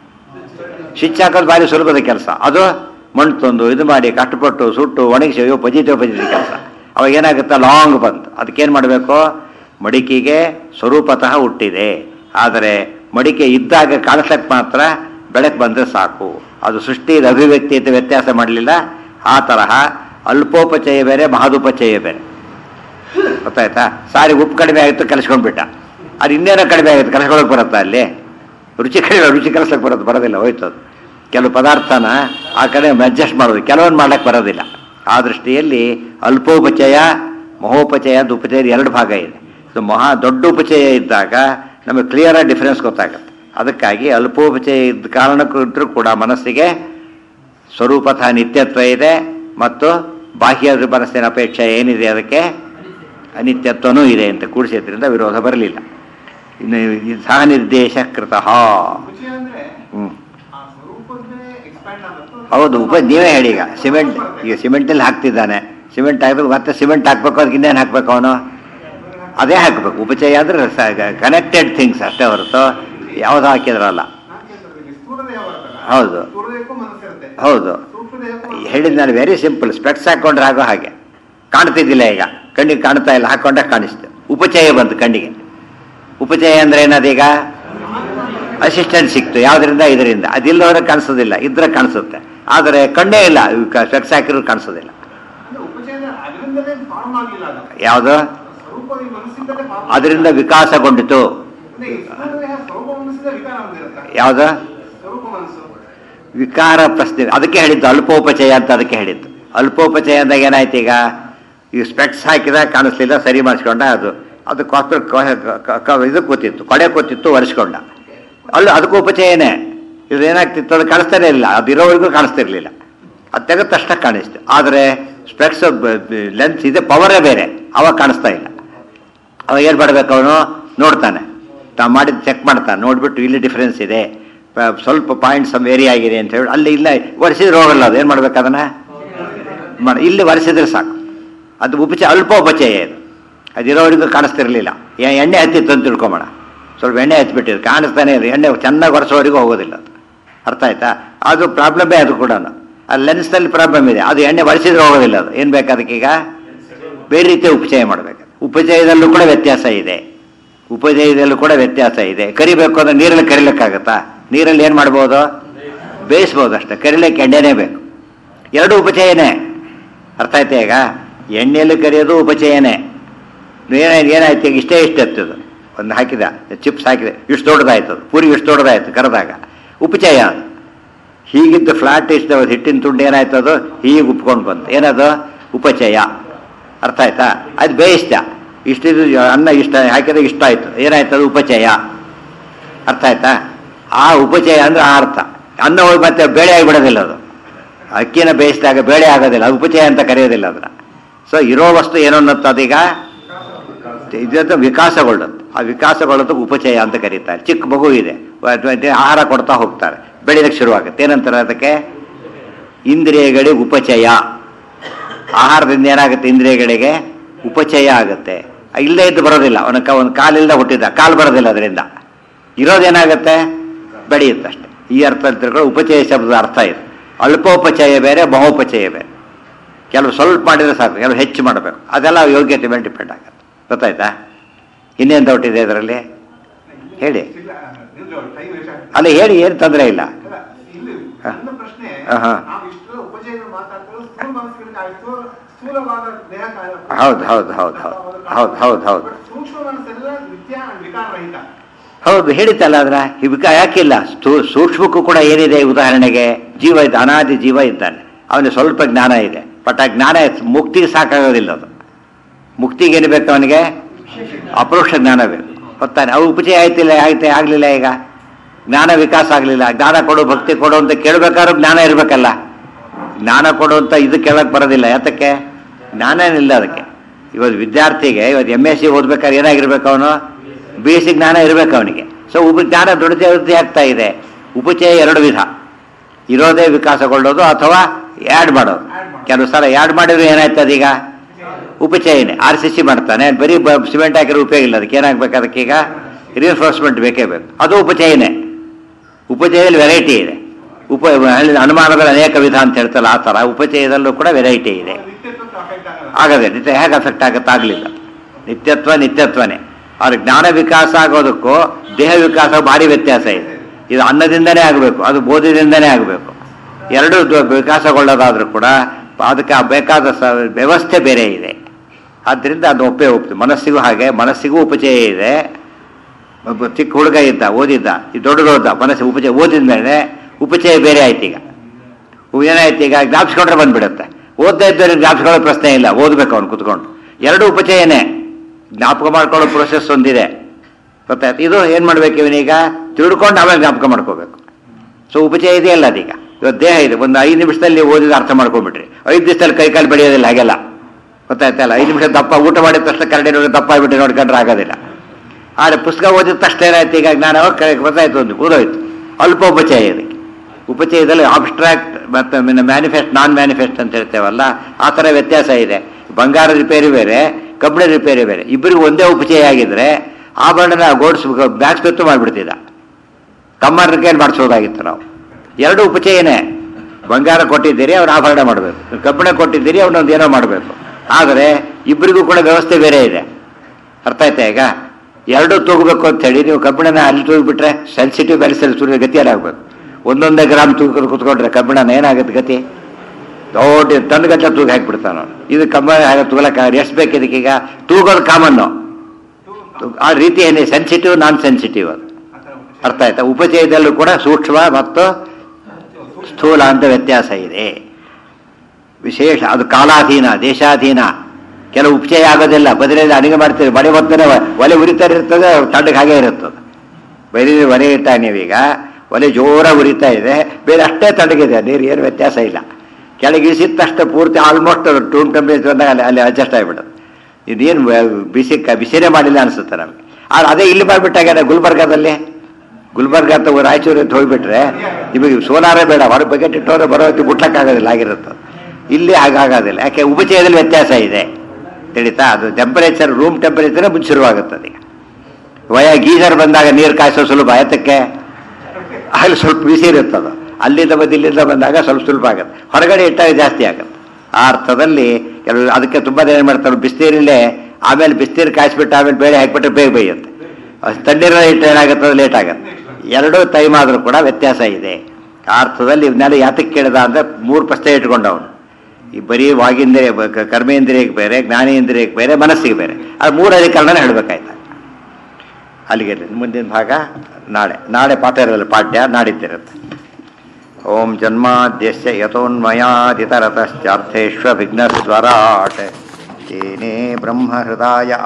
ಸ್ವಿಚ್ ಹಾಕೋದು ಭಾರಿ ಸುಲಭದ ಕೆಲಸ ಅದು ಮಣ್ಣು ತಂದು ಇದು ಮಾಡಿ ಕಷ್ಟಪಟ್ಟು ಸುಟ್ಟು ಒಣಗಿಸಿ ಅಯ್ಯೋ ಪಜಿತೋ ಪಜಿತ ಕೆಲಸ ಅವಾಗ ಏನಾಗುತ್ತೆ ಲಾಂಗ್ ಬಂತು ಅದಕ್ಕೇನು ಮಾಡಬೇಕು ಮಡಿಕೆಗೆ ಸ್ವರೂಪತಃ ಹುಟ್ಟಿದೆ ಆದರೆ ಮಡಿಕೆ ಇದ್ದಾಗ ಕಾಣಿಸ್ಲಕ್ಕೆ ಮಾತ್ರ ಬೆಳಕು ಬಂದರೆ ಸಾಕು ಅದು ಸೃಷ್ಟಿದ ಅಭಿವ್ಯಕ್ತಿ ಅಂತ ವ್ಯತ್ಯಾಸ ಮಾಡಲಿಲ್ಲ ಆ ತರಹ ಅಲ್ಪೋಪಚಯ ಬೇರೆ ಮಹದುಪಚಯ ಬೇರೆ ಗೊತ್ತಾಯ್ತಾ ಸಾರಿ ಉಪ್ಪು ಕಡಿಮೆ ಆಯಿತು ಕಲಿಸ್ಕೊಂಡ್ಬಿಟ್ಟ ಅದು ಇನ್ನೇನೋ ಕಡಿಮೆ ಆಗುತ್ತೆ ಕಲಿಸ್ಕೊಳಕ್ಕೆ ಬರುತ್ತಾ ಅಲ್ಲಿ ರುಚಿ ಕಡಿಮೆ ರುಚಿ ಕಲಿಸಕ್ಕೆ ಬರೋದು ಬರೋದಿಲ್ಲ ಹೋಯ್ತು ಅದು ಕೆಲವು ಪದಾರ್ಥನ ಆ ಕಡೆ ಅಡ್ಜಸ್ಟ್ ಮಾಡೋದು ಕೆಲವೊಂದು ಮಾಡ್ಲಿಕ್ಕೆ ಬರೋದಿಲ್ಲ ಆ ದೃಷ್ಟಿಯಲ್ಲಿ ಅಲ್ಪೋಪಚಯ ಮಹೋಪಚಯ ಅಂತ ಉಪಚಯ ಎರಡು ಭಾಗ ಇದೆ ಸೊ ಮಹಾ ದೊಡ್ಡ ಉಪಚಯ ಇದ್ದಾಗ ನಮಗೆ ಕ್ಲಿಯರಾಗಿ ಡಿಫರೆನ್ಸ್ ಗೊತ್ತಾಗುತ್ತೆ ಅದಕ್ಕಾಗಿ ಅಲ್ಪೋಪಚಯ ಇದ್ದ ಕಾರಣಕ್ಕಿದ್ರೂ ಕೂಡ ಮನಸ್ಸಿಗೆ ಸ್ವರೂಪತಃ ನಿತ್ಯತ್ವ ಇದೆ ಮತ್ತು ಬಾಹ್ಯ ಮನಸ್ಸಿನ ಅಪೇಕ್ಷೆ ಏನಿದೆ ಅದಕ್ಕೆ ಅನಿತ್ಯತ್ವನೂ ಇದೆ ಅಂತ ಕೂಡಿಸಿದ್ರಿಂದ ವಿರೋಧ ಬರಲಿಲ್ಲ ಇನ್ನು ಇದು ಸಹ ನಿರ್ದೇಶ ಕೃತಃ ಖುಷಿ ಅಂದ್ರೆ ಹ್ಮ್. ಆ ಸ್ವರೂಪದ್ದೇ ಎಕ್ಸ್ಪ್ಯಾಂಡ್ ಆಗುತ್ತೆ ಹೌದು ಉಪ ನೀವೇ ಹೇಳಿ ಈಗ ಸಿಮೆಂಟ್ ಈಗ ಸಿಮೆಂಟಲ್ಲಿ ಹಾಕ್ತಿದ್ದಾನೆ ಸಿಮೆಂಟ್ ಹಾಕಿದ್ರೆ ಮತ್ತೆ ಸಿಮೆಂಟ್ ಹಾಕ್ಬೇಕು ಅದಕ್ಕೆ ಇನ್ನೇನು ಹಾಕ್ಬೇಕು ಅವನು ಅದೇ ಹಾಕಬೇಕು ಉಪಚಯ ಅಂದ್ರೆ ಕನೆಕ್ಟೆಡ್ ಥಿಂಗ್ಸ್ ಅಷ್ಟೇ ಹೊರತು ಯಾವ್ದು ಹಾಕಿದ್ರಲ್ಲ ನಾನ್ ಕೇಳ್ತಿರೋದು, ಸ್ಥೂಲ ದೇಹ ಬರುತ್ತಲ್ಲ, ಹೌದು. ಸ್ಥೂಲ ದೇಹಕ್ಕೂ ಮನಸ್ಸಿರುತ್ತೆ ಹೌದು ಸೂಕ್ಷ್ಮ ದೇಹಕ್ಕೂ ಹೇಳಿದ್ ನಾನು ವೆರಿ ಸಿಂಪಲ್ ಸ್ಪೆಕ್ಸ್ ಹಾಕೊಂಡ್ರೆ ಆಗೋ ಹಾಗೆ ಕಾಣ್ತಿದ್ದಿಲ್ಲ ಈಗ ಕಣ್ಣಿಗೆ ಕಾಣ್ತಾ ಇಲ್ಲ ಹಾಕೊಂಡೆ ಕಾಣಿಸ್ತು ಉಪಚಯ ಬಂತು ಕಣ್ಣಿಗೆ ಉಪಚಯ ಅಂದ್ರೆ ಏನದೀಗ ಅಸಿಸ್ಟೆಂಟ್ ಸಿಕ್ತು ಯಾವ್ದ್ರಿಂದ ಇದರಿಂದ ಅದಿಲ್ಲದವ್ರೆ ಕಾಣಿಸೋದಿಲ್ಲ ಇದ್ರೆ ಕಾಣಿಸುತ್ತೆ ಆದರೆ ಕಣ್ಣೇ ಇಲ್ಲ ಸ್ಪೆಕ್ಸ್ ಹಾಕಿರೋದು ಕಾಣಿಸೋದಿಲ್ಲ ಅಂದ್ರೆ ಉಪಚಯ ಅಂದ್ರೆ ಅದರಿಂದಲೇ ಫಾರ್ಮ್ ಆಗಲಿಲ್ಲ ಅದು ಯಾವುದು ಸ್ವರೂಪ ಈ ಮನಸ್ಸಿಂದಲೇ ಫಾರ್ಮ್ ಅದರಿಂದ ವಿಕಾಸಗೊಂಡಿತು ಅಂದ್ರೆ ಈ ಸ್ಥೂಲ ದೇಹ ಸ್ವರೂಪ ಮನಸ್ಸಿಂದ ವಿಕಾರ ಹೊಂದಿರುತ್ತೆ ಯಾವುದು ಸ್ವರೂಪ ಮನಸ್ಸು ವಿಕಾರ ಪ್ರಶ್ನೆ ಅದಕ್ಕೆ ಹೇಳಿದ್ದು ಅಲ್ಪೋಪಚಯ ಅಂತ ಅದಕ್ಕೆ ಹೇಳಿದ್ದು ಅಲ್ಪೋಪಚಯ ಅಂದಾಗ ಏನಾಯ್ತು ಈಗ ಈ ಸ್ಪೆಕ್ಸ್ ಹಾಕಿದ ಕಾಣಿಸ್ಲಿಲ್ಲ ಸರಿ ಮಾಡಿಸ್ಕೊಂಡ ಅದು ಅದು ಕಾಸ್ಪರ್ ಇದು ಕೂತಿತ್ತು ಕೊಡೆ ಕೂತಿತ್ತು ಒರೆಸ್ಕೊಂಡ ಅಲ್ಲೂ ಅದಕ್ಕೂ ಉಪಚಯನೇ ಇದು ಏನಾಗ್ತಿತ್ತು ಅದು ಕಾಣಿಸ್ತಾನೆ ಇಲ್ಲ ಅದು ಇರೋವರೆಗೂ ಕಾಣಿಸ್ತಿರ್ಲಿಲ್ಲ ಅದು ತೆಗೆದ ತಕ್ಷಣ ಕಾಣಿಸ್ತು ಆದರೆ ಸ್ಪೆಕ್ಸ್ ಲೆನ್ಸ್ ಇದೆ ಪವರೇ ಬೇರೆ ಅವಾಗ ಕಾಣಿಸ್ತಾ ಇಲ್ಲ ಅವಾಗ ಏನು ಮಾಡ್ಬೇಕು ಅವನು ನೋಡ್ತಾನೆ ತಾ ಮಾಡಿದ ಚೆಕ್ ಮಾಡ್ತಾನೆ ನೋಡ್ಬಿಟ್ಟು ಇಲ್ಲಿ ಡಿಫ್ರೆನ್ಸ್ ಇದೆ ಪ- ಸ್ವಲ್ಪ ಪಾಯಿಂಟ್ ಸಮ್ ವೇರಿ ಆಗಿದೆ ಅಂತ ಹೇಳಿ ಅಲ್ಲಿ ಇಲ್ಲ ಒರೆಸಿದ್ರೆ ಹೋಗಲ್ಲ ಅದು ಏನು ಮಾಡ್ಬೇಕು ಅದನ್ನ ಮಾಡಿ ಇಲ್ಲಿ ಒರೆಸಿದ್ರೆ ಸಾಕು ಅದು ಉಪಚಯ ಅಲ್ಪ ಉಪಚಯ ಇದು ಅದಿರೋವರೆಗೂ ಕಾಣಿಸ್ತಿರ್ಲಿಲ್ಲ ಎ- ಎಣ್ಣೆ ಹತ್ತಿತ್ತು ಅಂತ ತಿಳ್ಕೊಂಬೋಣ ಸ್ವಲ್ಪ ಎಣ್ಣೆ ಹಚ್ಬಿಟ್ಟಿದ್ರು ಕಾಣಿಸ್ತಾನೆ ಇಲ್ಲ ಎಣ್ಣೆ ಚೆನ್ನಾಗಿ ಒರೆಸೋವರೆಗೂ ಹೋಗೋದಿಲ್ಲ ಅದು ಅರ್ಥ ಆಯ್ತಾ ಅದು ಪ್ರಾಬ್ಲಮೇ ಅದು ಕೂಡ ಆ ಲೆನ್ಸ್ನಲ್ಲಿ ಪ್ರಾಬ್ಲಮ್ ಇದೆ ಅದು ಎಣ್ಣೆ ಒರೆಸಿದ್ರೆ ಹೋಗೋದಿಲ್ಲ ಅದು ಏನು ಬೇಕು ಅದಕ್ಕೀಗ ಬೇರೆ ರೀತಿಯ ಉಪಚಯ ಮಾಡಬೇಕು ಉಪಚಯದಲ್ಲೂ ಕೂಡ ವ್ಯತ್ಯಾಸ ಇದೆ ಉಪಚಯದಲ್ಲೂ ಕೂಡ ವ್ಯತ್ಯಾಸ ಇದೆ ಕರಿಬೇಕು ಅಂದ್ರೆ ನೀರಲ್ಲಿ ಕರಿಲಿಕ್ಕಾಗತ್ತಾ ನೀರಲ್ಲಿ ಏನು ಮಾಡ್ಬೋದು ಬೇಯಿಸ್ಬೋದು ಅಷ್ಟೇ ಕರಿಲಿಕ್ಕೆ ಎಣ್ಣೆನೇ ಬೇಕು ಎರಡು ಉಪಚಯನೇ ಅರ್ಥ ಆಯ್ತಾ ಈಗ ಎಣ್ಣೆಯಲ್ಲಿ ಕರಿಯೋದು ಉಪಚಯನೇ ಏನಾಯ್ತು ಏನಾಯ್ತು ಈಗ ಇಷ್ಟೇ ಇಷ್ಟ ಎತ್ತದು ಒಂದು ಹಾಕಿದ ಚಿಪ್ಸ್ ಹಾಕಿದೆ ಇಷ್ಟು ದೊಡ್ಡದಾಯ್ತು ಅದು ಪೂರಿ ಇಷ್ಟು ದೊಡ್ಡದಾಯ್ತು ಕರೆದಾಗ ಉಪಚಯ ಅದು. ಹೀಗಿದ್ದು ಫ್ಲಾಟ್ ಇಷ್ಟ ಹಿಟ್ಟಿನ ತುಂಡು ಏನಾಯ್ತು ಅದು ಹೀಗೆ ಉಪ್ಕೊಂಡು ಬಂತು ಏನದು ಉಪಚಯ ಅರ್ಥ ಆಯ್ತಾ ಅದು ಬೇಯಿಸ್ದ ಇಷ್ಟಿದು ಅನ್ನ ಇಷ್ಟ ಹಾಕಿದ್ರೆ ಇಷ್ಟ ಆಯ್ತು ಏನಾಯ್ತು ಅದು ಉಪಚಯ ಅರ್ಥ ಆಯ್ತಾ ಆ ಉಪಚಯ ಅಂದ್ರೆ ಆ ಅರ್ಥ ಅನ್ನ ಹೋಗಿ ಮತ್ತೆ ಬೇಳೆ ಆಗಿಬಿಡೋದಿಲ್ಲ ಅದು ಅಕ್ಕಿನ ಬೇಯಿಸಿದಾಗ ಬೇಳೆ ಆಗೋದಿಲ್ಲ ಅದು ಉಪಚಯ ಅಂತ ಕರೆಯೋದಿಲ್ಲ ಅದನ್ನ ಸೊ ಇರೋ ವಸ್ತು ಏನೋ ಅನ್ನತ್ತು ಅದೀಗ ಇದಂತ ವಿಕಾಸಗೊಳ್ಳುತ್ತೆ ಆ ವಿಕಾಸಗೊಳ್ಳೋದಕ್ಕೆ ಉಪಚಯ ಅಂತ ಕರೀತಾರೆ ಚಿಕ್ಕ ಮಗು ಇದೆ ಅಥವಾ ಇದು ಆಹಾರ ಕೊಡ್ತಾ ಹೋಗ್ತಾರೆ ಬೆಳೆಯೋದಕ್ಕೆ ಶುರುವಾಗುತ್ತೆ ಏನಂತಾರೆ ಅದಕ್ಕೆ ಇಂದ್ರಿಯಗಳಿಗೆ ಉಪಚಯ ಆಹಾರದಿಂದ ಏನಾಗುತ್ತೆ ಇಂದ್ರಿಯಗಳಿಗೆ ಉಪಚಯ ಆಗುತ್ತೆ ಇಲ್ಲೇ ಇದ್ದು ಬರೋದಿಲ್ಲ ಅವನ ಕ ಒಂದು ಕಾಲಿಲ್ಲದ ಹುಟ್ಟಿದ ಕಾಲು ಬರೋದಿಲ್ಲ ಅದರಿಂದ ಇರೋದೇನಾಗುತ್ತೆ ಬೆಳೆಯುತ್ತೆ ಅಷ್ಟೆ ಈ ಅರ್ಥ ತಿಳ್ಕೊಂಡು ಉಪಚಯ ಶಬ್ದದ ಅರ್ಥ ಇದೆ ಅಲ್ಪೋಪಚಯ ಬೇರೆ ಮಹೋಪಚಯ ಬೇರೆ ಕೆಲವು ಸ್ವಲ್ಪ ಮಾಡಿದ್ರೆ ಸಾಕು ಕೆಲವು ಹೆಚ್ಚು ಮಾಡಬೇಕು ಅದೆಲ್ಲ ಯೋಗ್ಯತೆ ಮೇಲೆ ಡಿಪೆಂಡ್ ಆಗುತ್ತೆ ಗೊತ್ತಾಯ್ತಾ ಇನ್ನೇನು ಡೌಟ್ ಇದೆ ಇದರಲ್ಲಿ ಹೇಳಿ ಇಲ್ಲ, ನಿಲ್ಲು, time waste ಆಗ್ತದೆ. ಅಲ್ಲ ಹೇಳಿ ಏನು ತೊಂದರೆ ಇಲ್ಲ ಅಲ್ಲ, ಇಲ್ಲಿ ಹ. ನನ್ನ ಪ್ರಶ್ನೆ ಹ, ಹ. ನಾವು ಇಷ್ಟೆಲ್ಲ ಉಪಚಯಗಳು ಮಾತಾಡ್ತಿರೋ ಸ್ಥೂಲ ಮನಸ್ಸುಗಳಿಗೆ ಆಯ್ತು ಸ್ಥೂಲವಾದ ದೇಹಕ್ಕೆ ಹೌದು, ಹೌದು, ಹೌದು, ಹೌದು. ಹೌದು, ಹೌದು, ಹೌದು. ಬಟ್ ಸೂಕ್ಷ್ಮ ಮನಸ್ಸೆಲ್ಲ ನಿತ್ಯ ವಿಕಾರರಹಿತ ಹೌದು ಹೇಳಿತಲ್ಲ ಅದ್ರ ಇವಾಗ ಯಾಕಿಲ್ಲ ಸ್ಥೂ- ಸೂಕ್ಷ್ಮಕ್ಕೂ ಕೂಡ ಏನಿದೆ ಉದಾಹರಣೆಗೆ ಜೀವ ಇದ್ದ ಅನಾದಿ ಜೀವ ಇದ್ದಾನೆ ಅವನಿಗೆ ಸ್ವಲ್ಪ ಜ್ಞಾನ ಇದೆ ಬಟ್ ಆ ಜ್ಞಾನ ಮುಕ್ತಿಗೆ ಸಾಕಾಗೋದಿಲ್ಲ ಅದು ಮುಕ್ತಿಗೆ ಏನು ಬೇಕು ಅವನಿಗೆ ಅಪರೋಕ್ಷ ಜ್ಞಾನ ಬೇಕು ಗೊತ್ತಾನೆ ಅವು ಉಪಚಯ ಆಯ್ತಿಲ್ಲ ಆಯ್ತೆ ಆಗಲಿಲ್ಲ ಈಗ ಜ್ಞಾನ ವಿಕಾಸ ಆಗಲಿಲ್ಲ ಜ್ಞಾನ ಕೊಡು ಭಕ್ತಿ ಕೊಡು ಅಂತ ಕೇಳಬೇಕಾದ್ರೂ ಜ್ಞಾನ ಇರಬೇಕಲ್ಲ ಜ್ಞಾನ ಕೊಡು ಅಂತ ಇದು ಕೇಳಕ್ಕೆ ಬರೋದಿಲ್ಲ ಯಾತಕ್ಕೆ ಜ್ಞಾನನಿಲ್ಲ ಅದಕ್ಕೆ ಇವತ್ತು ವಿದ್ಯಾರ್ಥಿಗೆ ಇವತ್ತು ಎಮ್ ಎಸ್ ಸಿ ಓದ್ಬೇಕಾದ್ರೆ ಏನಾಗಿರ್ಬೇಕು ಅವನು ಬಿ ಎಸ್ ಸಿ ಜ್ಞಾನ ಇರಬೇಕು ಅವನಿಗೆ ಸೊ ಉಪ ಜ್ಞಾನ ದೊಡ್ಡ ವೃದ್ಧಿ ಆಗ್ತಾ ಇದೆ ಉಪಚಯ ಎರಡು ವಿಧ ಇರೋದೇ ವಿಕಾಸಗೊಳ್ಳೋದು ಅಥವಾ ಆ್ಯಡ್ ಮಾಡೋದು ಕೆಲವು ಸಲ ಆ್ಯಡ್ ಮಾಡಿದ್ರೆ ಏನಾಯ್ತು ಅದೀಗ ಉಪಚಯನೆ ಆರ್ ಸಿ ಸಿ ಮಾಡ್ತಾನೆ ಬರೀ ಬ ಸಿಮೆಂಟ್ ಹಾಕಿರೋ ಉಪಯೋಗ ಇಲ್ಲ ಅದಕ್ಕೆ ಏನಾಗಬೇಕು ಅದಕ್ಕೀಗ ರಿನ್ಫೋರ್ಸ್ಮೆಂಟ್ ಬೇಕೇ ಬೇಕು ಅದು ಉಪಚಯನೆ ಉಪಚಯದಲ್ಲಿ ವೆರೈಟಿ ಇದೆ ಉಪ ಹೇಳಿದ ಅನುಮಾನಗಳ ಅನೇಕ ವಿಧ ಅಂತ ಹೇಳ್ತಲ್ಲ ಆ ಥರ ಉಪಚಯದಲ್ಲೂ ಕೂಡ ವೆರೈಟಿ ಇದೆ ನಿತ್ಯತ್ವಕ್ಕೆ ಅಫೆಕ್ಟ್ ಆಗಲ್ಲ ಆಗದೆ ನಿತ್ಯ ಹೇಗೆ ಅಫೆಕ್ಟ್ ಆಗತ್ತಾಗಲಿಲ್ಲ ನಿತ್ಯತ್ವ ನಿತ್ಯತ್ವನೇ ಆದ್ರೆ ಜ್ಞಾನ ವಿಕಾಸ ಆಗೋದಕ್ಕೂ ದೇಹ ವಿಕಾಸ ಭಾರಿ ವ್ಯತ್ಯಾಸ ಇದೆ ಇದು ಅನ್ನದಿಂದನೇ ಆಗಬೇಕು ಅದು ಬೋಧದಿಂದನೇ ಆಗಬೇಕು ಎರಡು ದ- ವಿಕಾಸಗೊಳ್ಳೋದಾದ್ರೂ ಕೂಡ ಅದಕ್ಕೆ ಆ ಬೇಕಾದ ಸ ವ್ಯವಸ್ಥೆ ಬೇರೆ ಇದೆ ಆದ್ದರಿಂದ ಅದು ಒಪ್ಪೇ ಒಪ್ತೀವಿ ಮನಸ್ಸಿಗೂ ಹಾಗೆ ಮನಸ್ಸಿಗೂ ಉಪಚಯ ಇದೆ ಒಬ್ಬ ಚಿಕ್ಕ ಹುಡುಗ ಇದ್ದ ಓದಿದ್ದ ಈ ದೊಡ್ಡದೋದ್ದ ಮನಸ್ಸು ಉಪಚಯ ಓದಿದ ಮೇಲೆ ಉಪಚಯ ಬೇರೆ ಆಯ್ತು ಈಗ ಇವು ಏನಾಯ್ತು ಈಗ ಜ್ಞಾಪಿಸ್ಕೊಂಡ್ರೆ ಬಂದ್ಬಿಡುತ್ತೆ ಓದ್ತಾ ಇದ್ದವ್ರಿಗೆ ಜ್ಞಾಪಿಸ್ಕೊಳ್ಳೋ ಪ್ರಶ್ನೆ ಇಲ್ಲ ಓದ್ಬೇಕು ಅವ್ನು ಕುತ್ಕೊಂಡು ಎರಡು ಉಪಚಯನೇ ಜ್ಞಾಪಕ ಮಾಡ್ಕೊಳ್ಳೋ ಪ್ರೊಸೆಸ್ ಒಂದಿದೆ ಗೊತ್ತಾಯ್ತು ಇದು ಏನು ಮಾಡ್ಬೇಕು ಇವನೀಗ ತಿಳ್ಕೊಂಡು ಆಮೇಲೆ ಜ್ಞಾಪಕ ಮಾಡ್ಕೋಬೇಕು ಸೊ ಉಪಚಯ ಇದೆಯಲ್ಲ ಅದೀಗ ಇವತ್ತು ದೇಹ ಇದೆ ಒಂದು ಐದು ನಿಮಿಷದಲ್ಲಿ ಓದಿದ ಅರ್ಥ ಮಾಡ್ಕೊಂಡ್ಬಿಟ್ರಿ ಐದು ದಿವಸದಲ್ಲಿ ಕೈ ಕಾಲು ಬೆಳೆಯೋದಿಲ್ಲ ಹಾಗೆಲ್ಲ ಗೊತ್ತಾಯ್ತಲ್ಲ ಐದು ನಿಮಿಷ ದಪ್ಪ ಊಟ ಮಾಡಿದ ತಕ್ಷಣ ಕರಡಿ ನೋಡಿ ದಪ್ಪ ಆಗಿಬಿಟ್ಟು ನೋಡ್ಕೊಂಡ್ರೆ ಆಗೋದಿಲ್ಲ ಆದರೆ ಪುಸ್ತಕ ಓದಿದ ತಕ್ಷಣ ಏನಾಯ್ತು ಈಗ ಜ್ಞಾನ ಕ- ಗೊತ್ತಾಯ್ತು ಒಂದು ಓದೋಯ್ತು ಅಲ್ಪ ಉಪಚಯ ಇದಕ್ಕೆ ಉಪಚಯದಲ್ಲಿ ಅಬ್ಸ್ಟ್ರಾಕ್ಟ್ ಮತ್ತು ಮ್ಯಾನಿಫೆಸ್ಟ್ ನಾನ್ ಮ್ಯಾನಿಫೆಸ್ಟ್ ಅಂತ ಹೇಳ್ತೇವಲ್ಲ ಆ ಥರ ವ್ಯತ್ಯಾಸ ಇದೆ ಬಂಗಾರ ರಿಪೇರಿ ಬೇರೆ ಕಬ್ಬಿಣ ರಿಪೇರಿ ಬೇರೆ ಇಬ್ಬರಿಗೂ ಒಂದೇ ಉಪಚಯ ಆಗಿದ್ರೆ ಆಭರಣನ ಗೋಡ್ಸ್ ಬ್ಯಾಗ್ ಸ್ಪೆತ್ತು ಮಾಡಿಬಿಡ್ತಿದ್ದ ಕಮ್ಮರ್ನ ಕೈಲಿ ಮಾಡಿಸೋದಾಗಿತ್ತು ನಾವು ಎರಡು ಉಪಚಯನೇ ಬಂಗಾರ ಕೊಟ್ಟಿದ್ದೀರಿ ಅವ್ರು ಆಭರಣ ಮಾಡಬೇಕು ಕಬ್ಬಿಣ ಕೊಟ್ಟಿದ್ದೀರಿ ಅವನೊಂದು ಏನೋ ಮಾಡಬೇಕು ಆದರೆ ಇಬ್ಬರಿಗೂ ಕೂಡ ವ್ಯವಸ್ಥೆ ಬೇರೆ ಇದೆ ಅರ್ಥ ಆಯ್ತಾ ಈಗ ಎರಡೂ ತೂಗಬೇಕು ಅಂತ ಹೇಳಿ ನೀವು ಕಬ್ಬಿಣನ ಅಲ್ಲಿ ತೂಗಿಬಿಟ್ರೆ ಸೆನ್ಸಿಟಿವ್ ಬ್ಯಾಲೆನ್ಸ್ ಸೂರ್ಯ ಗತಿ ಏನಾಗಬೇಕು ಒಂದೊಂದೇ ಗ್ರಾಮ್ ತೂಗ ಕುತ್ಕೊಂಡ್ರೆ ಕಬ್ಬಿಣನ ಏನಾಗುತ್ತೆ ಗತಿ ದೊಡ್ಡ ತಂದುಗಟ್ಟಲೆ ತೂಗ ಹಾಕಿಬಿಡ್ತಾನ ಅವ್ನು. ಇದು ಕಬ್ಬಿಣ ಹಾಗೆ ತೂಗಲಕ್ಕ ಎಷ್ಟು ಬೇಕು ಇದಕ್ಕೀಗ ತೂಗೋದು ಕಾಮನ್ನು ಆ ರೀತಿ ಏನೇ ಸೆನ್ಸಿಟಿವ್ ನಾನ್ ಸೆನ್ಸಿಟಿವ್ ಅದು ಅರ್ಥ ಆಯ್ತಾ ಉಪಚಯದಲ್ಲೂ ಕೂಡ ಸೂಕ್ಷ್ಮ ಮತ್ತು ಸ್ಥೂಲ ಅಂತ ವ್ಯತ್ಯಾಸ ಇದೆ ವಿಶೇಷ ಅದು ಕಾಲಾಧೀನ ದೇಶಾಧೀನ ಕೆಲವು ಉಪಚಯ ಆಗೋದಿಲ್ಲ ಬದಲಿಗೆ ಅಡಿಗೆ ಮಾಡ್ತೀರಿ ಮಳೆ ಹೊತ್ತನೆ ಒಲೆ ಉರಿತಾ ಇರ್ತದೆ ತಣ್ಣಗೆ ಹಾಗೆ ಇರುತ್ತದೆ ಬರೀ ಒಲೆ ಇಟ್ಟ ನೀವೀಗ ಒಲೆ ಜೋರ ಉರಿತಾ ಇದೆ ಬೇರೆ ಅಷ್ಟೇ ತಣ್ಣಗಿದೆ ನೀರು ಏನು ವ್ಯತ್ಯಾಸ ಇಲ್ಲ ಕೆಳಗೆ ಇಳಿಸಿದ ತಕ್ಷಣ ಪೂರ್ತಿ ಆಲ್ಮೋಸ್ಟ್ ಟೂಮ್ ಟೆಂಪರೇಚರ್ ಬಂದಾಗ ಅಲ್ಲಿ ಅಲ್ಲಿ ಅಡ್ಜಸ್ಟ್ ಆಗಿಬಿಡುತ್ತೆ ಇದೇನು ಬಿಸಿ ಕ- ಬಿಸಿನೇ ಮಾಡಿಲ್ಲ ಅನಿಸುತ್ತೆ ನಮಗೆ ಆದ್ರೆ ಅದೇ ಇಲ್ಲಿ ಮಾಡಿಬಿಟ್ಟಾಗ ಗುಲ್ಬರ್ಗಾದಲ್ಲಿ ಗುಲ್ಬರ್ಗ ಅಂತ ರಾಯಚೂರು ಅಂತ ಹೋಗ್ಬಿಟ್ರೆ ನಿಮಗೆ ಸೋಲಾರೇ ಬೇಡ ಹೊರ ಬಕೆಟ್ ಇಟ್ಟವ್ರೆ ಬರೋ ಹೊತ್ತಿಗೆ ಮುಟ್ಲಕ್ಕಾಗೋದಿಲ್ಲ ಆಗಿರುತ್ತೆ ಇಲ್ಲಿ ಹಾಗಾಗೋದಿಲ್ಲ ಯಾಕೆ ಉಪಚಯದಲ್ಲಿ ವ್ಯತ್ಯಾಸ ಇದೆ ತಿಳಿತಾ ಅದು ಟೆಂಪರೇಚರ್ ರೂಮ್ ಟೆಂಪರೇಚರ್ ಮುಂಚೆ ಶುರುವಾಗುತ್ತದೆ ಈಗ ವಯ ಗೀಸರ್ ಬಂದಾಗ ನೀರು ಕಾಯಿಸೋ ಸುಲಭ ಆಯ್ತಕ್ಕೆ ಅಲ್ಲಿ ಸ್ವಲ್ಪ ಬಿಸಿ ಇರುತ್ತದು ಅಲ್ಲಿಂದ ಬಂದು ಇಲ್ಲಿಂದ ಬಂದಾಗ ಸ್ವಲ್ಪ ಸುಲಭ ಆಗುತ್ತೆ ಹೊರಗಡೆ ಇಟ್ಟಾಗ ಜಾಸ್ತಿ ಆಗುತ್ತೆ ಆ ಅರ್ಥದಲ್ಲಿ ಕೆಲವು ಅದಕ್ಕೆ ತುಂಬ ಏನು ಮಾಡ್ತಾರೆ ಬಿಸಿನೀರಲ್ಲೇ ಆಮೇಲೆ ಬಿಸಿನೀರು ಕಾಯಿಸ್ಬಿಟ್ಟು ಆಮೇಲೆ ಬೇಳೆ ಹಾಕ್ಬಿಟ್ರೆ ಬೇಗ ಬೇಯುತ್ತೆ ಅಷ್ಟು ತಣ್ಣೀರಲ್ಲಿ ಇಟ್ಟು ಏನಾಗುತ್ತೆ ಅದು ಲೇಟ್ ಆಗುತ್ತೆ ಎರಡೂ ಟೈಮ್ ಆದರೂ ಕೂಡ ವ್ಯತ್ಯಾಸ ಇದೆ ಆ ಅರ್ಥದಲ್ಲಿ ಇವನ್ನೆಲ್ಲ ಯಾತಕ್ಕೆ ಕೇಳಿದ ಅಂದರೆ ಮೂರು ಪ್ರಶ್ನೆ ಇಟ್ಕೊಂಡವನು ಈ ಬರೀ ವಾಗಿಂದ್ರಿಯ ಬ- ಕರ್ಮೇಂದ್ರಿಯಕ್ಕೆ ಬೇರೆ ಜ್ಞಾನೇಂದ್ರಿಯಕ್ಕೆ ಬೇರೆ ಮನಸ್ಸಿಗೆ ಬೇರೆ ಅದು ಮೂರು ಅಧಿಕರಣ ಹೇಳಬೇಕಾಯ್ತು ಅಲ್ಲಿಗೆ ಮುಂದಿನ ಭಾಗ ನಾಳೆ ನಾಳೆ ಪಾಠ ಇರೋಲ್ಲ ಪಾಠ್ಯ ನಾಡಿದ್ದಿರುತ್ತೆ ಓಂ ಜನ್ಮಾದ್ಯಸ್ಯ ಯಥೋನ್ಮಯಾದಿತರತಶ್ಚಾರ್ಥೇಶ್ವ ವಿಘ್ನಸ್ವರಾಟ್ ತೇನೇ ಬ್ರಹ್ಮಹೃದಾಯ